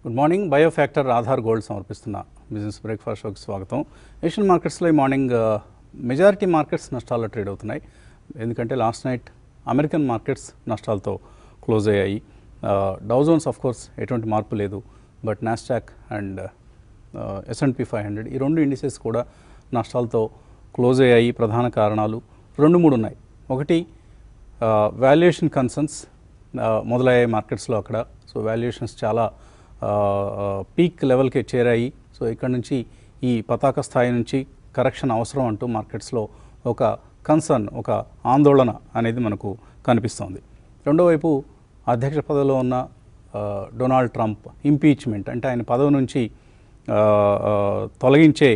Good morning biofactor Aadhaar gold సమర్పిస్తున్న business breakfast షోకి స్వాగతం ఏషియన్ మార్కెట్స్లో ఈ మార్నింగ్ మెజారిటీ మార్కెట్స్ నష్టాల్లో ట్రేడ్ అవుతున్నాయి ఎందుకంటే లాస్ట్ నైట్ అమెరికన్ మార్కెట్స్ నష్టాలతో క్లోజ్ అయ్యాయి డౌజోన్స్ ఆఫ్ కోర్స్ ఎటువంటి మార్పు లేదు but Nasdaq and S and P five hundred ఈ రెండు ఇండిసెస్ కూడా నష్టాలతో క్లోజ్ అయ్యాయి ప్రధాన కారణాలు రెండు మూడు ఉన్నాయి ఒకటి వాల్యుయేషన్ కన్సర్న్స్ మొదలయ్యాయి మార్కెట్స్లో అక్కడ సో వాల్యుయేషన్స్ చాలా పీక్ లెవెల్కి చేరాయి సో ఇక్కడ నుంచి ఈ పతాక స్థాయి నుంచి కరెక్షన్ అవసరం అంటూ మార్కెట్స్లో ఒక కన్సర్న్ ఒక ఆందోళన అనేది మనకు కనిపిస్తోంది రెండో వైపు అధ్యక్ష పదవిలో ఉన్న ఆ, డొనాల్డ్ ట్రంప్ ఇంపీచ్మెంట్ అంటే ఆయన పదవి నుంచి ఆ, ఆ, తొలగించే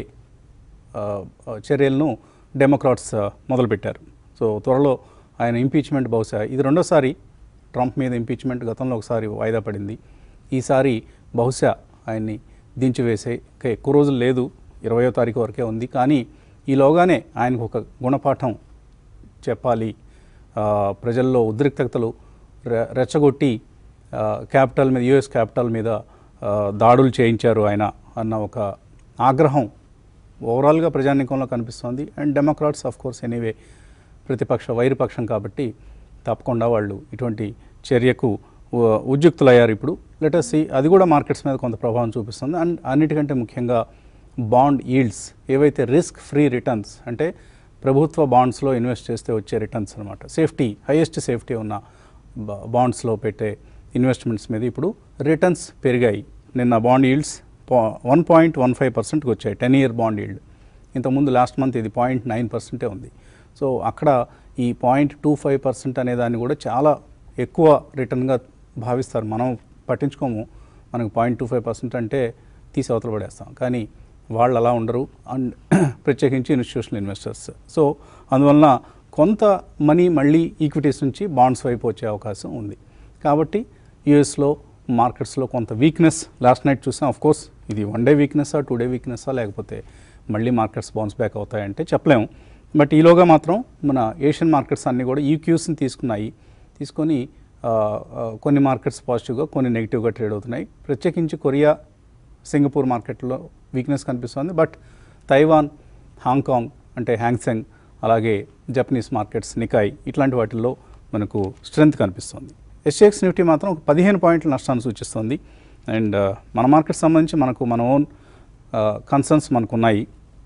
ఆ, ఆ, చర్యలను డెమోక్రాట్స్ ఆ, మొదలుపెట్టారు సో త్వరలో ఆయన ఇంపీచ్మెంట్ బహుశా ఇది రెండోసారి ట్రంప్ మీద ఇంపీచ్మెంట్ గతంలో ఒకసారి వాయిదా పడింది ఈసారి బహుశా ఆయన్ని దించివేసే ఇంకా ఎక్కువ రోజులు లేదు ఇరవయో తారీఖు వరకే ఉంది కానీ ఈలోగానే ఆయనకు ఒక గుణపాఠం చెప్పాలి ఆ, ప్రజల్లో ఉద్రిక్తతలు రె- రెచ్చగొట్టి ఆ, క్యాపిటల్ మీద యుఎస్ క్యాపిటల్ మీద ఆ, దాడులు చేయించారు ఆయన అన్న ఒక ఆగ్రహం ఓవరాల్గా ప్రజానీకంలో కనిపిస్తోంది and Democrats of course anyway ప్రతిపక్ష వైరుపక్షం కాబట్టి తప్పకుండా వాళ్ళు ఇటువంటి చర్యకు ఉ- ఉద్యుక్తులయ్యారు ఇప్పుడు లెటర్సి అది కూడా మార్కెట్స్ మీద కొంత ప్రభావం చూపిస్తుంది అండ్ అన్నిటికంటే ముఖ్యంగా బాండ్ ఈల్డ్స్ ఏవైతే రిస్క్ ఫ్రీ రిటర్న్స్ అంటే ప్రభుత్వ బాండ్స్లో ఇన్వెస్ట్ చేస్తే వచ్చే రిటర్న్స్ అనమాట సేఫ్టీ హైయెస్ట్ సేఫ్టీ ఉన్న బా- బాండ్స్లో పెట్టే ఇన్వెస్ట్మెంట్స్ మీద ఇప్పుడు రిటర్న్స్ పెరిగాయి నిన్న bond yields one point one five పర్సెంట్కి వచ్చాయి టెన్ ఇయర్ బాండ్ ఈల్డ్ ఇంతకుముందు లాస్ట్ మంత్ ఇది పాయింట్ నైన్ పర్సెంటే ఉంది సో అక్కడ ఈ పాయింట్ టూ ఫైవ్ పర్సెంట్ అనే దాన్ని కూడా చాలా ఎక్కువ రిటర్న్గా భావిస్తారు మనం పట్టించుకోము మనకు పాయింట్ టూ ఫైవ్ పర్సెంట్ అంటే తీసి అవతల పడేస్తాం కానీ వాళ్ళు అలా ఉండరు అండ్ ప్రత్యేకించి ఇన్స్టిట్యూషనల్ ఇన్వెస్టర్స్ సో అందువలన కొంత మనీ మళ్ళీ ఈక్విటీస్ నుంచి బాండ్స్ వైపు వచ్చే అవకాశం ఉంది కాబట్టి యుఎస్లో మార్కెట్స్లో కొంత వీక్నెస్ లాస్ట్ నైట్ చూసాం ఆఫ్ కోర్స్ ఇది వన్ డే వీక్నెస్సా టూ డే వీక్నెస్సా లేకపోతే మళ్ళీ మార్కెట్స్ బౌన్స్ బ్యాక్ అవుతాయంటే చెప్పలేము బట్ ఈలోగా మాత్రం మన ఏషియన్ మార్కెట్స్ అన్నీ కూడా ఈ క్యూస్ని తీసుకున్నాయి తీసుకొని ఆ, ఆ, కొన్ని మార్కెట్స్ పాజిటివ్గా కొన్ని నెగిటివ్గా ట్రేడ్ అవుతున్నాయి ప్రత్యేకించి కొరియా సింగపూర్ మార్కెట్లో వీక్నెస్ కనిపిస్తుంది బట్ తైవాన్ హాంకాంగ్ అంటే హ్యాంగ్సెంగ్ అలాగే జపనీస్ మార్కెట్స్ నికాయ్ ఇట్లాంటి వాటిల్లో మనకు స్ట్రెంగ్త్ కనిపిస్తుంది ఎస్ఎక్స్ నిఫ్టీ మాత్రం ఒక పదిహేను పాయింట్ల నష్టాన్ని సూచిస్తుంది అండ్ మన మార్కెట్ సంబంధించి మనకు మన ఓన్ కన్సర్న్స్ మనకు ఉన్నాయి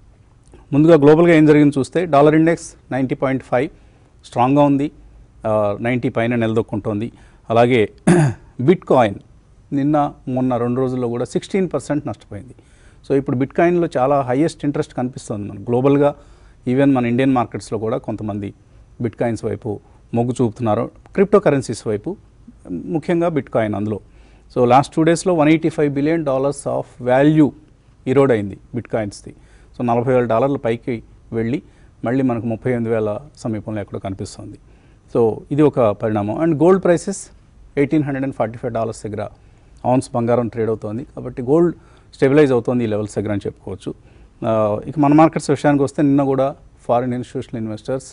ముందుగా గ్లోబల్గా ఏం జరిగింది చూస్తే dollar index ninety point five స్ట్రాంగ్గా ఉంది నైంటీ పైన నిలదొక్కుంటోంది అలాగే బిట్ కాయిన్ నిన్న మొన్న రెండు రోజుల్లో కూడా సిక్స్టీన్ పర్సెంట్ నష్టపోయింది సో ఇప్పుడు బిట్ కాయిన్లో చాలా హైయెస్ట్ ఇంట్రెస్ట్ కనిపిస్తుంది మన గ్లోబల్గా ఈవెన్ మన ఇండియన్ మార్కెట్స్లో కూడా కొంతమంది బిట్ కాయిన్స్ వైపు మొగ్గు చూపుతున్నారు క్రిప్టో కరెన్సీస్ వైపు ముఖ్యంగా బిట్ కాయిన్ అందులో సో లాస్ట్ టూ డేస్లో one eighty five billion dollars of value erode అయింది బిట్ కాయిన్స్ది సో నలభై వేల డాలర్ల పైకి వెళ్ళి మళ్ళీ మనకు ముప్పై ఎనిమిది వేల సమీపంలో ఎక్కడో కనిపిస్తుంది సో ఇది ఒక పరిణామం and gold prices eighteen hundred and forty five dollars దగ్గర ఔన్స్ బంగారం ట్రేడ్ అవుతోంది కాబట్టి గోల్డ్ స్టెబిలైజ్ అవుతోంది ఈ లెవెల్స్ దగ్గర అని చెప్పుకోవచ్చు ఆ, ఇక మన మార్కెట్స్ విషయానికి వస్తే నిన్న కూడా foreign institutional investors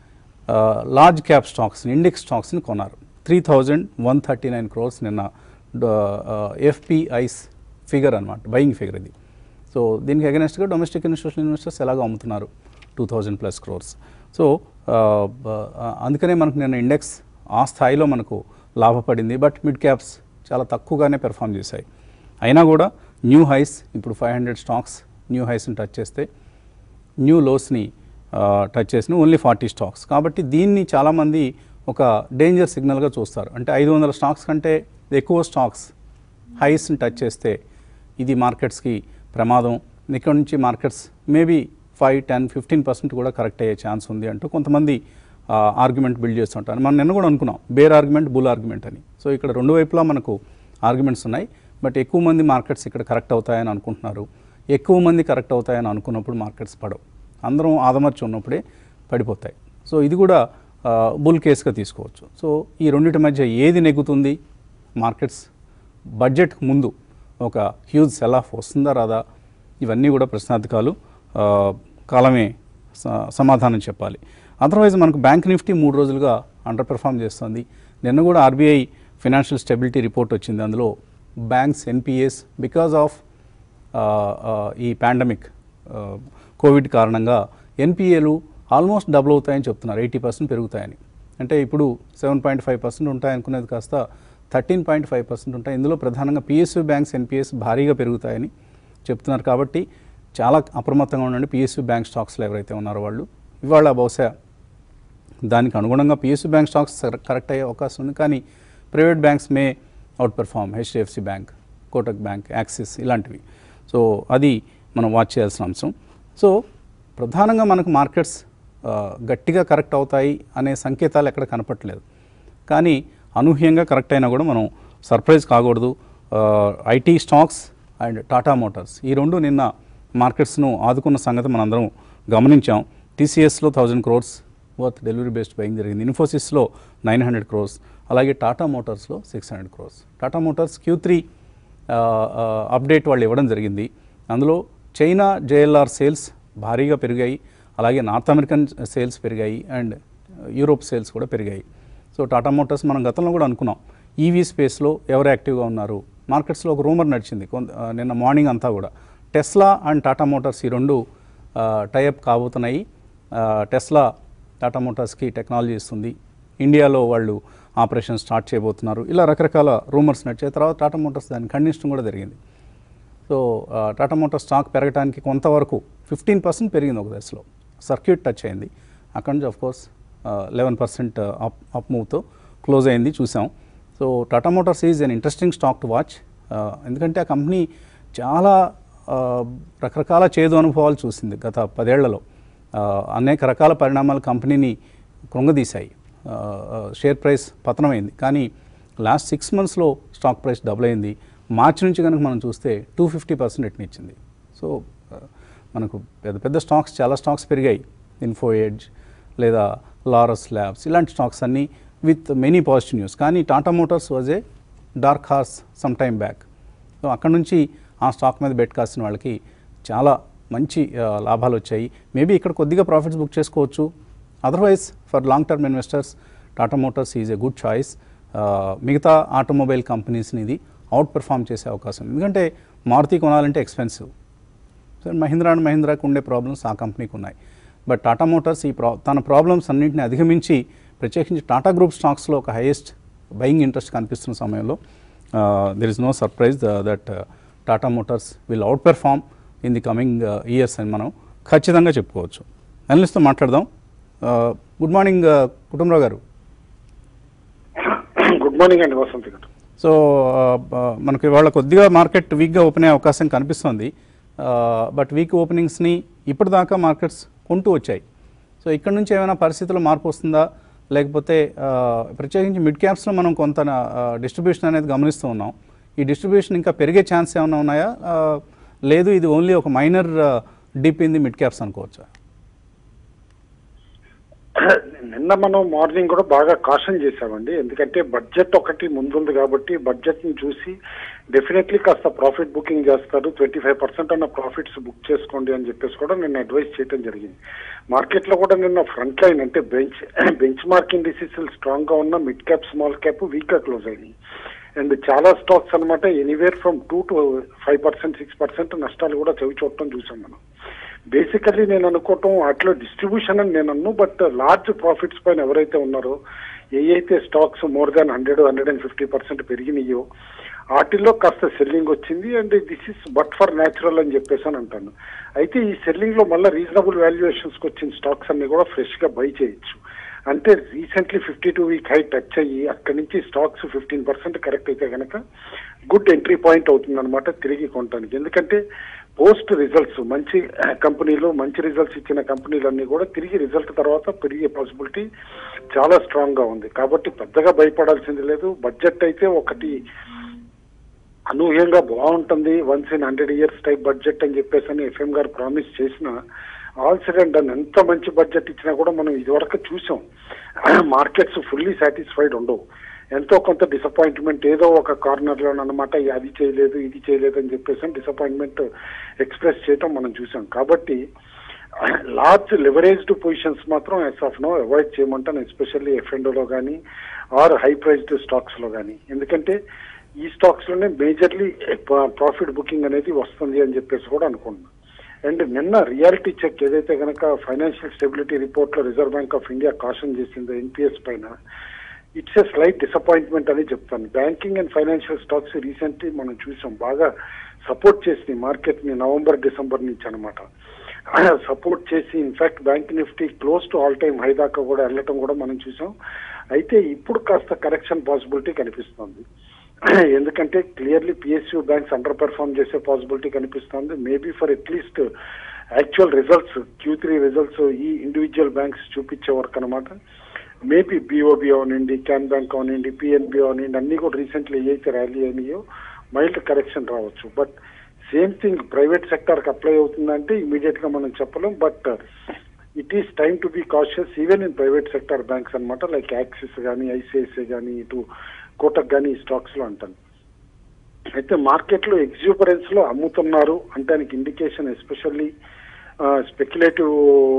large cap స్టాక్స్ని ఇండెక్స్ స్టాక్స్ని కొన్నారు three thousand one thirty nine crores నిన్న ఎఫ్పిఐస్ ఫిగర్ అనమాట బయింగ్ ఫిగర్ ఇది సో దీనికి అగెనెస్ట్గా డొమెస్టిక్ ఇన్స్టిట్యూషనల్ ఇన్వెస్టర్స్ ఎలాగో అమ్ముతున్నారు two thousand plus crores so అందుకనే మనకు నిన్న ఇండెక్స్ ఆ స్థాయిలో మనకు లాభపడింది బట్ మిడ్ క్యాప్స్ చాలా తక్కువగానే పెర్ఫామ్ చేశాయి అయినా కూడా న్యూ హైస్ ఇప్పుడు ఫైవ్ హండ్రెడ్ స్టాక్స్ న్యూ హైస్ని టచ్ చేస్తే న్యూ లోస్ని టచ్ చేసిన ఓన్లీ ఫార్టీ స్టాక్స్ కాబట్టి దీన్ని చాలామంది ఒక డేంజర్ సిగ్నల్గా చూస్తారు అంటే ఐదు వందల స్టాక్స్ కంటే ఎక్కువ స్టాక్స్ హైస్ని టచ్ చేస్తే ఇది మార్కెట్స్కి ప్రమాదం ఇక్కడ నుంచి markets maybe five ten fifteen percent కూడా కరెక్ట్ అయ్యే ఛాన్స్ ఉంది అంటూ కొంతమంది ఆర్గ్యుమెంట్ బిల్డ్ చేస్తుంటారు మనం నిన్న కూడా అనుకున్నాం బేర్ ఆర్గ్యుమెంట్ బుల్ ఆర్గ్యుమెంట్ అని సో ఇక్కడ రెండు వైపులా మనకు ఆర్గ్యుమెంట్స్ ఉన్నాయి బట్ ఎక్కువ మంది మార్కెట్స్ ఇక్కడ కరెక్ట్ అవుతాయని అనుకుంటున్నారు ఎక్కువ మంది కరెక్ట్ అవుతాయని అనుకున్నప్పుడు మార్కెట్స్ పడవు అందరం ఆదమర్చి ఉన్నప్పుడే పడిపోతాయి సో ఇది కూడా బుల్ కేసుగా తీసుకోవచ్చు సో ఈ రెండింటి మధ్య ఏది నెగ్గుతుంది మార్కెట్స్ బడ్జెట్ ముందు ఒక హ్యూజ్ సెల్ ఆఫ్ వస్తుందా రాదా ఇవన్నీ కూడా ప్రశ్నార్థకాలు ఆ, కాలమే స- సమాధానం చెప్పాలి అదర్వైజ్ మనకు బ్యాంక్ నిఫ్టీ మూడు రోజులుగా అండర్ పెర్ఫామ్ చేస్తుంది నిన్న కూడా ఆర్బీఐ ఫినాన్షియల్ స్టెబిలిటీ రిపోర్ట్ వచ్చింది అందులో బ్యాంక్స్ ఎన్పిఎస్ బికాస్ ఆఫ్ ఈ పాండమిక్ కోవిడ్ కారణంగా ఎన్పిఏలు ఆల్మోస్ట్ డబుల్ అవుతాయని చెప్తున్నారు ఎయిటీ పర్సెంట్ పెరుగుతాయని అంటే ఇప్పుడు సెవెన్ పాయింట్ ఫైవ్ పర్సెంట్ ఉంటాయనుకునేది కాస్త థర్టీన్ పాయింట్ ఫైవ్ పర్సెంట్ ఉంటాయి ఇందులో ప్రధానంగా పిఎస్యూ బ్యాంక్స్ ఎన్పిఎస్ భారీగా పెరుగుతాయని చెప్తున్నారు కాబట్టి చాలా అప్రమత్తంగా ఉండండి పిఎస్యూ బ్యాంక్ స్టాక్స్లో ఎవరైతే ఉన్నారో వాళ్ళు ఇవాళ బహుశా దానికి అనుగుణంగా పిఎస్యూ బ్యాంక్ స్టాక్స్ కర- కరెక్ట్ అయ్యే అవకాశం ఉంది కానీ private banks may outperform HDFC bank Kotak bank Axis ఇలాంటివి సో అది మనం వాచ్ చేయాల్సిన అంశం సో ప్రధానంగా మనకు మార్కెట్స్ ఆ, గట్టిగా కరెక్ట్ అవుతాయి అనే సంకేతాలు ఎక్కడ కనపట్లేదు కానీ అనూహ్యంగా కరెక్ట్ అయినా కూడా మనం సర్ప్రైజ్ కాకూడదు IT stocks and Tata Motors ఈ రెండు నిన్న మార్కెట్స్ను ఆదుకున్న సంగతి మనందరం గమనించాం టీసీఎస్లో thousand crores worth delivery based buying జరిగింది ఇన్ఫోసిస్లో నైన్ హండ్రెడ్ క్రోర్స్ అలాగే టాటా మోటార్స్లో six hundred crores Tata Motors Q three update వాళ్ళు ఇవ్వడం జరిగింది అందులో చైనా జేఎల్ఆర్ సేల్స్ భారీగా పెరిగాయి అలాగే నార్త్ అమెరికన్ సేల్స్ పెరిగాయి అండ్ యూరోప్ సేల్స్ కూడా పెరిగాయి సో టాటా మోటార్స్ మనం గతంలో కూడా అనుకున్నాం ఈవీ స్పేస్లో ఎవరు యాక్టివ్గా ఉన్నారు మార్కెట్స్లో ఒక రూమర్ నడిచింది కొంత ఆ, నిన్న మార్నింగ్ అంతా కూడా టెస్లా అండ్ టాటా మోటార్స్ ఈ రెండు టైఅప్ కాబోతున్నాయి ఆ, టెస్లా టాటా మోటార్స్కి టెక్నాలజీ ఇస్తుంది ఇండియాలో వాళ్ళు ఆపరేషన్ స్టార్ట్ చేయబోతున్నారు ఇలా రకరకాల రూమర్స్ నడిచే తర్వాత టాటా మోటార్స్ దాన్ని ఖండించడం కూడా జరిగింది సో ఆ, టాటా మోటార్ స్టాక్ పెరగడానికి కొంతవరకు ఫిఫ్టీన్ పర్సెంట్ పెరిగింది ఒక దశలో సర్క్యూట్ టచ్ అయింది అక్కడి నుంచి of course eleven percent up up మూవ్తో క్లోజ్ అయింది చూసాం so Tata Motors is an interesting stock to watch ఎందుకంటే ఆ కంపెనీ చాలా ఆ, రకరకాల చేదు అనుభవాలు చూసింది గత పదేళ్లలో ఆ, అనేక రకాల పరిణామాలు కంపెనీని కృంగదీశాయి ఆ, ఆ, షేర్ ప్రైస్ పతనమైంది కానీ లాస్ట్ సిక్స్ మంత్స్లో స్టాక్ ప్రైస్ డబుల్ అయింది మార్చి నుంచి కనుక మనం చూస్తే టూ ఫిఫ్టీ పర్సెంట్ రిటర్న్ ఇచ్చింది సో ఆ, మనకు పెద్ద పెద్ద స్టాక్స్ చాలా స్టాక్స్ పెరిగాయి ఇన్ఫో ఎడ్జ్ లేదా లారస్ ల్యాబ్స్ ఇలాంటి స్టాక్స్ అన్నీ విత్ మెనీ పాజిటివ్ న్యూస్ కానీ Tata Motors was a dark horse some time back so అక్కడ నుంచి ఆ స్టాక్ మీద బెట్ కాసిన వాళ్ళకి చాలా మంచి ఆ, లాభాలు వచ్చాయి మేబీ ఇక్కడ కొద్దిగా ప్రాఫిట్స్ బుక్ చేసుకోవచ్చు otherwise for long term investors Tata Motors is a good choice మిగతా ఆటోమొబైల్ కంపెనీస్ని ఇది అవుట్ పెర్ఫామ్ చేసే అవకాశం ఉంది ఎందుకంటే మారుతి కొనాలంటే ఎక్స్పెన్సివ్ సో మహీంద్రా అండ్ మహీంద్రాకు ఉండే ప్రాబ్లమ్స్ ఆ కంపెనీకి ఉన్నాయి బట్ టాటా మోటార్స్ ఈ ప్రా తన ప్రాబ్లమ్స్ అన్నింటిని అధిగమించి ప్రత్యేకించి టాటా గ్రూప్ స్టాక్స్లో ఒక హైయెస్ట్ బయింగ్ ఇంట్రెస్ట్ కనిపిస్తున్న సమయంలో there is no surprise that Tata Motors will outperform in the coming years అని మనం ఖచ్చితంగా చెప్పుకోవచ్చు అనలిస్ట్తో మాట్లాడదాం గుడ్ మార్నింగ్ కుటుంబరావు గారు గుడ్ మార్నింగ్ అండి వసంత్ గారు సో ఆ, ఆ, మనకి ఇవాళ కొద్దిగా మార్కెట్ వీక్గా ఓపెన్ అయ్యే అవకాశం కనిపిస్తుంది బట్ వీక్ ఓపెనింగ్స్ని ఇప్పటిదాకా మార్కెట్స్ కొంటూ వచ్చాయి సో ఇక్కడ నుంచి ఏమైనా పరిస్థితుల్లో మార్పు వస్తుందా లేకపోతే ఆ, ప్రత్యేకించి మిడ్ క్యాప్స్లో మనం కొంత డిస్ట్రిబ్యూషన్ అనేది గమనిస్తూ ఉన్నాం ఈ డిస్ట్రిబ్యూషన్ ఇంకా పెరిగే ఛాన్స్ ఏమైనా ఉన్నాయా ఆ, లేదు ఇది ఓన్లీ ఒక minor dip in the mid caps అనుకోవచ్చా నిన్న మనం మార్నింగ్ కూడా బాగా కాషన్ చేసామండి ఎందుకంటే బడ్జెట్ ఒకటి ముందుంది కాబట్టి బడ్జెట్ ని చూసి డెఫినెట్లీ కాస్త ప్రాఫిట్ బుకింగ్ చేస్తారు ట్వంటీ ఫైవ్ పర్సెంట్ అన్న ప్రాఫిట్స్ బుక్ చేసుకోండి అని చెప్పేసి కూడా నిన్న అడ్వైస్ చేయడం జరిగింది మార్కెట్ లో కూడా నిన్న ఫ్రంట్ లైన్ అంటే bench benchmark indices strong గా ఉన్న mid cap small cap weak గా క్లోజ్ అయినాయి అండ్ చాలా స్టాక్స్ అన్నమాట anywhere from two to five percent six percent నష్టాలు కూడా చవి చూడటం చూసాం మనం బేసికల్లీ నేను అనుకోవటం వాటిలో డిస్ట్రిబ్యూషన్ అని నేను అన్ను బట్ లార్జ్ ప్రాఫిట్స్ పైన ఎవరైతే ఉన్నారో ఏ అయితే stocks more than hundred hundred and fifty percent పెరిగినాయో వాటిల్లో కాస్త సెల్లింగ్ వచ్చింది and this is but for natural అని చెప్పేసి అని అంటాను అయితే ఈ సెల్లింగ్ లో మళ్ళీ రీజనబుల్ వాల్యుయేషన్స్ వచ్చిన స్టాక్స్ అన్ని కూడా ఫ్రెష్ గా బై చేయొచ్చు అంటే recently fifty two week high touch అయ్యి అక్కడి నుంచి స్టాక్స్ ఫిఫ్టీన్ పర్సెంట్ కరెక్ట్ అయితే కనుక గుడ్ ఎంట్రీ పాయింట్ అవుతుంది అనమాట తిరిగి కొనడానికి ఎందుకంటే పోస్ట్ రిజల్ట్స్ మంచి కంపెనీలు మంచి రిజల్ట్స్ ఇచ్చిన కంపెనీలన్నీ కూడా తిరిగి రిజల్ట్ తర్వాత పెరిగే పాసిబిలిటీ చాలా స్ట్రాంగ్ గా ఉంది కాబట్టి పెద్దగా భయపడాల్సింది లేదు బడ్జెట్ అయితే ఒకటి అనూహ్యంగా బాగుంటుంది once in hundred years type budget అని చెప్పేసి అని ఎఫ్ఎం గారు ప్రామిస్ చేసిన ఆల్ సైడ్ అండ్ డన్ ఎంత మంచి బడ్జెట్ ఇచ్చినా కూడా మనం ఇదివరకు చూసాం మార్కెట్స్ ఫుల్లీ సాటిస్ఫైడ్ ఉండవు ఎంతో కొంత డిసప్పాయింట్మెంట్ ఏదో ఒక కార్నర్ లో అనమాట అది చేయలేదు ఇది చేయలేదు అని చెప్పేసి డిసప్పాయింట్మెంట్ ఎక్స్ప్రెస్ చేయటం మనం చూసాం కాబట్టి లార్జ్ లెవరేజ్డ్ పొజిషన్స్ మాత్రం ఎస్ ఆఫ్ నో అవాయిడ్ చేయమంటాను ఎస్పెషల్లీ ఎఫ్ఎండోలో కానీ ఆర్ హై ప్రైస్డ్ స్టాక్స్ లో కానీ ఎందుకంటే ఈ స్టాక్స్ లోనే మేజర్లీ ప్రాఫిట్ బుకింగ్ అనేది వస్తుంది అని చెప్పేసి కూడా అనుకుంటున్నాను అండ్ నిన్న రియాలిటీ చెక్ ఏదైతే కనుక ఫైనాన్షియల్ స్టెబిలిటీ రిపోర్ట్ లో Reserve Bank of India caution చేసిందో ఎన్పిఎస్ పైన ఇట్స్ ఏ స్లైట్ డిసప్పాయింట్మెంట్ అని చెప్తాను banking and financial stocks recently మనం చూసాం బాగా సపోర్ట్ చేసింది మార్కెట్ ని నవంబర్ డిసెంబర్ నుంచి అనమాట సపోర్ట్ చేసి in fact bank Nifty close to all time high దాకా కూడా వెళ్ళటం కూడా మనం చూసాం అయితే ఇప్పుడు కాస్త కరెక్షన్ పాసిబిలిటీ కనిపిస్తుంది ఎందుకంటే clearly PSU banks underperform చేసే పాసిబిలిటీ కనిపిస్తుంది maybe for at least actual results Q three results ఈ ఇండివిజువల్ బ్యాంక్స్ చూపించే వరకు అనమాట మేబీ బీఓబీ అవనండి క్యాన్ బ్యాంక్ అవనండి పిఎన్బి అవనండి అన్ని కూడా రీసెంట్లీ ఏవైతే ర్యాలీ అయినాయో మైల్డ్ కరెక్షన్ రావచ్చు but same thing private sector కి అప్లై అవుతుందంటే ఇమీడియట్ గా మనం చెప్పలేం but it is time to be cautious even in private sector banks అనమాట లైక్ యాక్సిస్ కానీ ఐసిఐసిఐ కానీ ఇటు కోటక్ కానీ ఈ స్టాక్స్ లో అంటాను అయితే మార్కెట్ లో ఎగ్జూపరెన్స్ లో అమ్ముతున్నారు అంటానికి indication especially speculative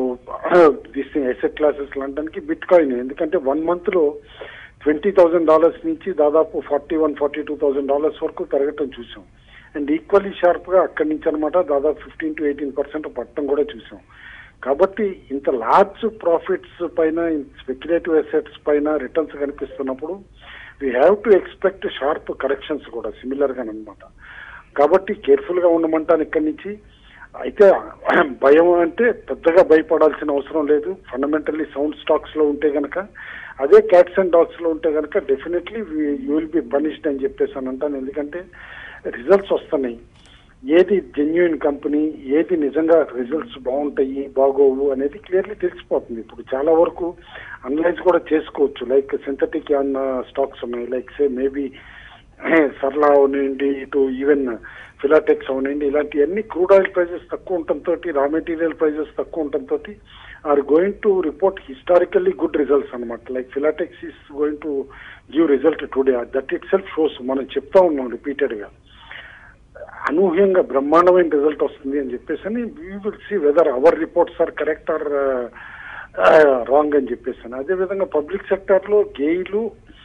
this asset classes అనడానికి బిట్ కాయిన్ ఎందుకంటే వన్ మంత్ లో ట్వంటీ థౌసండ్ డాలర్స్ నుంచి దాదాపు forty one forty two thousand dollars వరకు పెరగటం చూసాం అండ్ ఈక్వల్లీ షార్ప్ గా అక్కడి నుంచి అనమాట దాదాపు ఫిఫ్టీన్ టు ఎయిటీన్ పర్సెంట్ పట్టడం కూడా చూసాం కాబట్టి ఇంత లార్జ్ ప్రాఫిట్స్ పైన స్పెక్యులేటివ్ అసెట్స్ పైన రిటర్న్స్ కనిపిస్తున్నప్పుడు we have to expect sharp corrections కూడా సిమిలర్ గా అనమాట కాబట్టి కేర్ఫుల్ గా ఉండమంటాను ఇక్కడి నుంచి అయితే భయం అంటే పెద్దగా భయపడాల్సిన అవసరం లేదు ఫండమెంటల్లీ సౌండ్ స్టాక్స్ లో ఉంటే గనక అదే క్యాట్స్ అండ్ డాగ్స్ లో ఉంటే గనక definitely you will be punished అని చెప్పేసి అని అంటాను ఎందుకంటే రిజల్ట్స్ వస్తున్నాయి ఏది జెన్యున్ కంపెనీ ఏది నిజంగా రిజల్ట్స్ బాగుంటాయి బాగోవు అనేది క్లియర్లీ తెలిసిపోతుంది ఇప్పుడు చాలా వరకు అనలైజ్ కూడా చేసుకోవచ్చు లైక్ సింథటిక్ అన్న స్టాక్స్ ఉన్నాయి లైక్ సే మేబీ సర్లా అవనండి ఇటు ఈవెన్ ఫిలాటెక్స్ అవనండి ఇలాంటివన్నీ క్రూడ్ ఆయిల్ ప్రైజెస్ తక్కువ ఉండటంతో రా మెటీరియల్ ప్రైజెస్ తక్కువ ఉండటంతో are going to report historically good results అనమాట like Filatex is going to give result today that itself shows మనం చెప్తా ఉన్నాం రిపీటెడ్ గా అనూహ్యంగా బ్రహ్మాండమైన రిజల్ట్ వస్తుంది అని చెప్పేసి అని we will see whether our reports are correct or wrong అని చెప్పేసి అని అదేవిధంగా పబ్లిక్ సెక్టర్ లో గెయిలు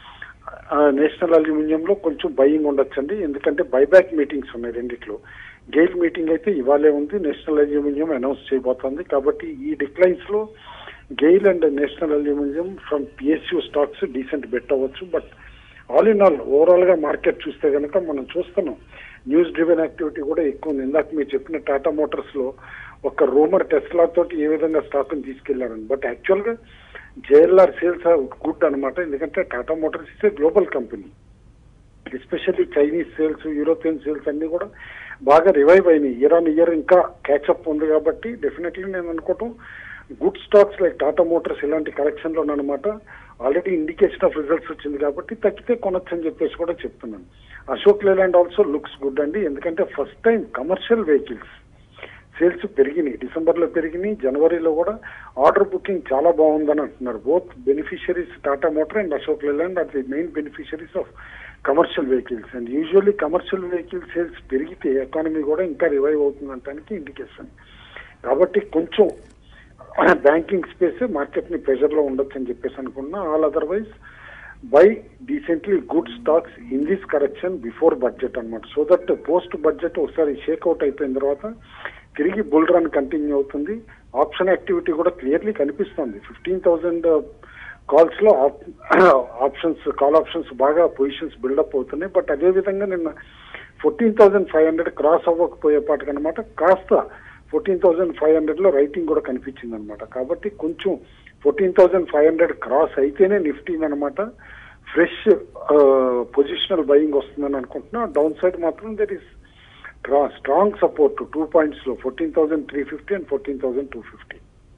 నేషనల్ అల్యూమినియం లో కొంచెం భయం ఉండొచ్చండి ఎందుకంటే బైబ్యాక్ మీటింగ్స్ ఉన్నాయి రెండిట్లో గెయిల్ మీటింగ్ అయితే ఇవాళే ఉంది నేషనల్ అల్యూమినియం అనౌన్స్ చేయబోతోంది కాబట్టి ఈ డిక్లైన్స్ లో GAIL and national aluminium from PSU stocks decent bet అవ్వచ్చు but all in all overall గా మార్కెట్ చూస్తే కనుక మనం చూస్తున్నాం న్యూస్ డ్రివెన్ యాక్టివిటీ కూడా ఎక్కువ ఉంది ఇందాక మీరు చెప్పిన టాటా మోటార్స్ లో ఒక రూమర్ టెస్లా తోటి ఏ విధంగా స్టాక్ ని తీసుకెళ్లారని బట్ యాక్చువల్ గా జేఎల్ఆర్ సేల్స్ గుడ్ అనమాట ఎందుకంటే టాటా మోటార్స్ ఇస్తే global company especially Chinese sales European sales అన్ని కూడా బాగా రివైవ్ అయినాయి ఇయర్ ఆన్ ఇయర్ ఇంకా క్యాచ్అప్ ఉంది కాబట్టి డెఫినెట్లీ నేను అనుకోవటం good stocks like Tata motors ఇలాంటి కలెక్షన్ లో అనమాట ఆల్రెడీ ఇండికేషన్ ఆఫ్ రిజల్ట్స్ వచ్చింది కాబట్టి తగ్గితే కొనొచ్చు అని చెప్పేసి కూడా చెప్తున్నాను Ashok Leyland also looks good అండి ఎందుకంటే first time commercial vehicles sales పెరిగినాయి డిసెంబర్ లో పెరిగినాయి జనవరిలో కూడా ఆర్డర్ బుకింగ్ చాలా బాగుందని అంటున్నారు both beneficiaries Tata motor and Ashok Leyland are the main beneficiaries of commercial vehicles and usually commercial vehicle sales పెరిగితే ఎకానమీ కూడా ఇంకా రివైవ్ అవుతుందంటానికి ఇండికేషన్ కాబట్టి కొంచెం బ్యాంకింగ్ స్పేస్ మార్కెట్ ని ప్రెషర్ లో ఉండొచ్చు అని చెప్పేసి అనుకున్నా all otherwise by decently good stocks in this correction before budget అనమాట సో దట్ పోస్ట్ బడ్జెట్ ఒకసారి షేక్అవుట్ అయిపోయిన తర్వాత తిరిగి బుల్ రన్ కంటిన్యూ అవుతుంది ఆప్షన్ యాక్టివిటీ కూడా క్లియర్లీ కనిపిస్తుంది ఫిఫ్టీన్ థౌసండ్ కాల్స్ లో ఆప్షన్స్ కాల్ ఆప్షన్స్ బాగా పొజిషన్స్ బిల్డప్ అవుతున్నాయి బట్ అదే విధంగా నిన్న fourteen thousand five hundred cross అవ్వకపోయేపాటికి అనమాట కాస్త ఫోర్టీన్ థౌసండ్ ఫైవ్ హండ్రెడ్ లో రైటింగ్ కూడా కనిపించింది అనమాట కాబట్టి కొంచెం fourteen thousand five hundred cross అయితేనే నిఫ్టీ అనమాట ఫ్రెష్ పొజిషనల్ బయింగ్ వస్తుందని అనుకుంటున్నా డౌన్ సైడ్ మాత్రం there is strong support two points లో fourteen thousand three fifty and fourteen thousand two fifty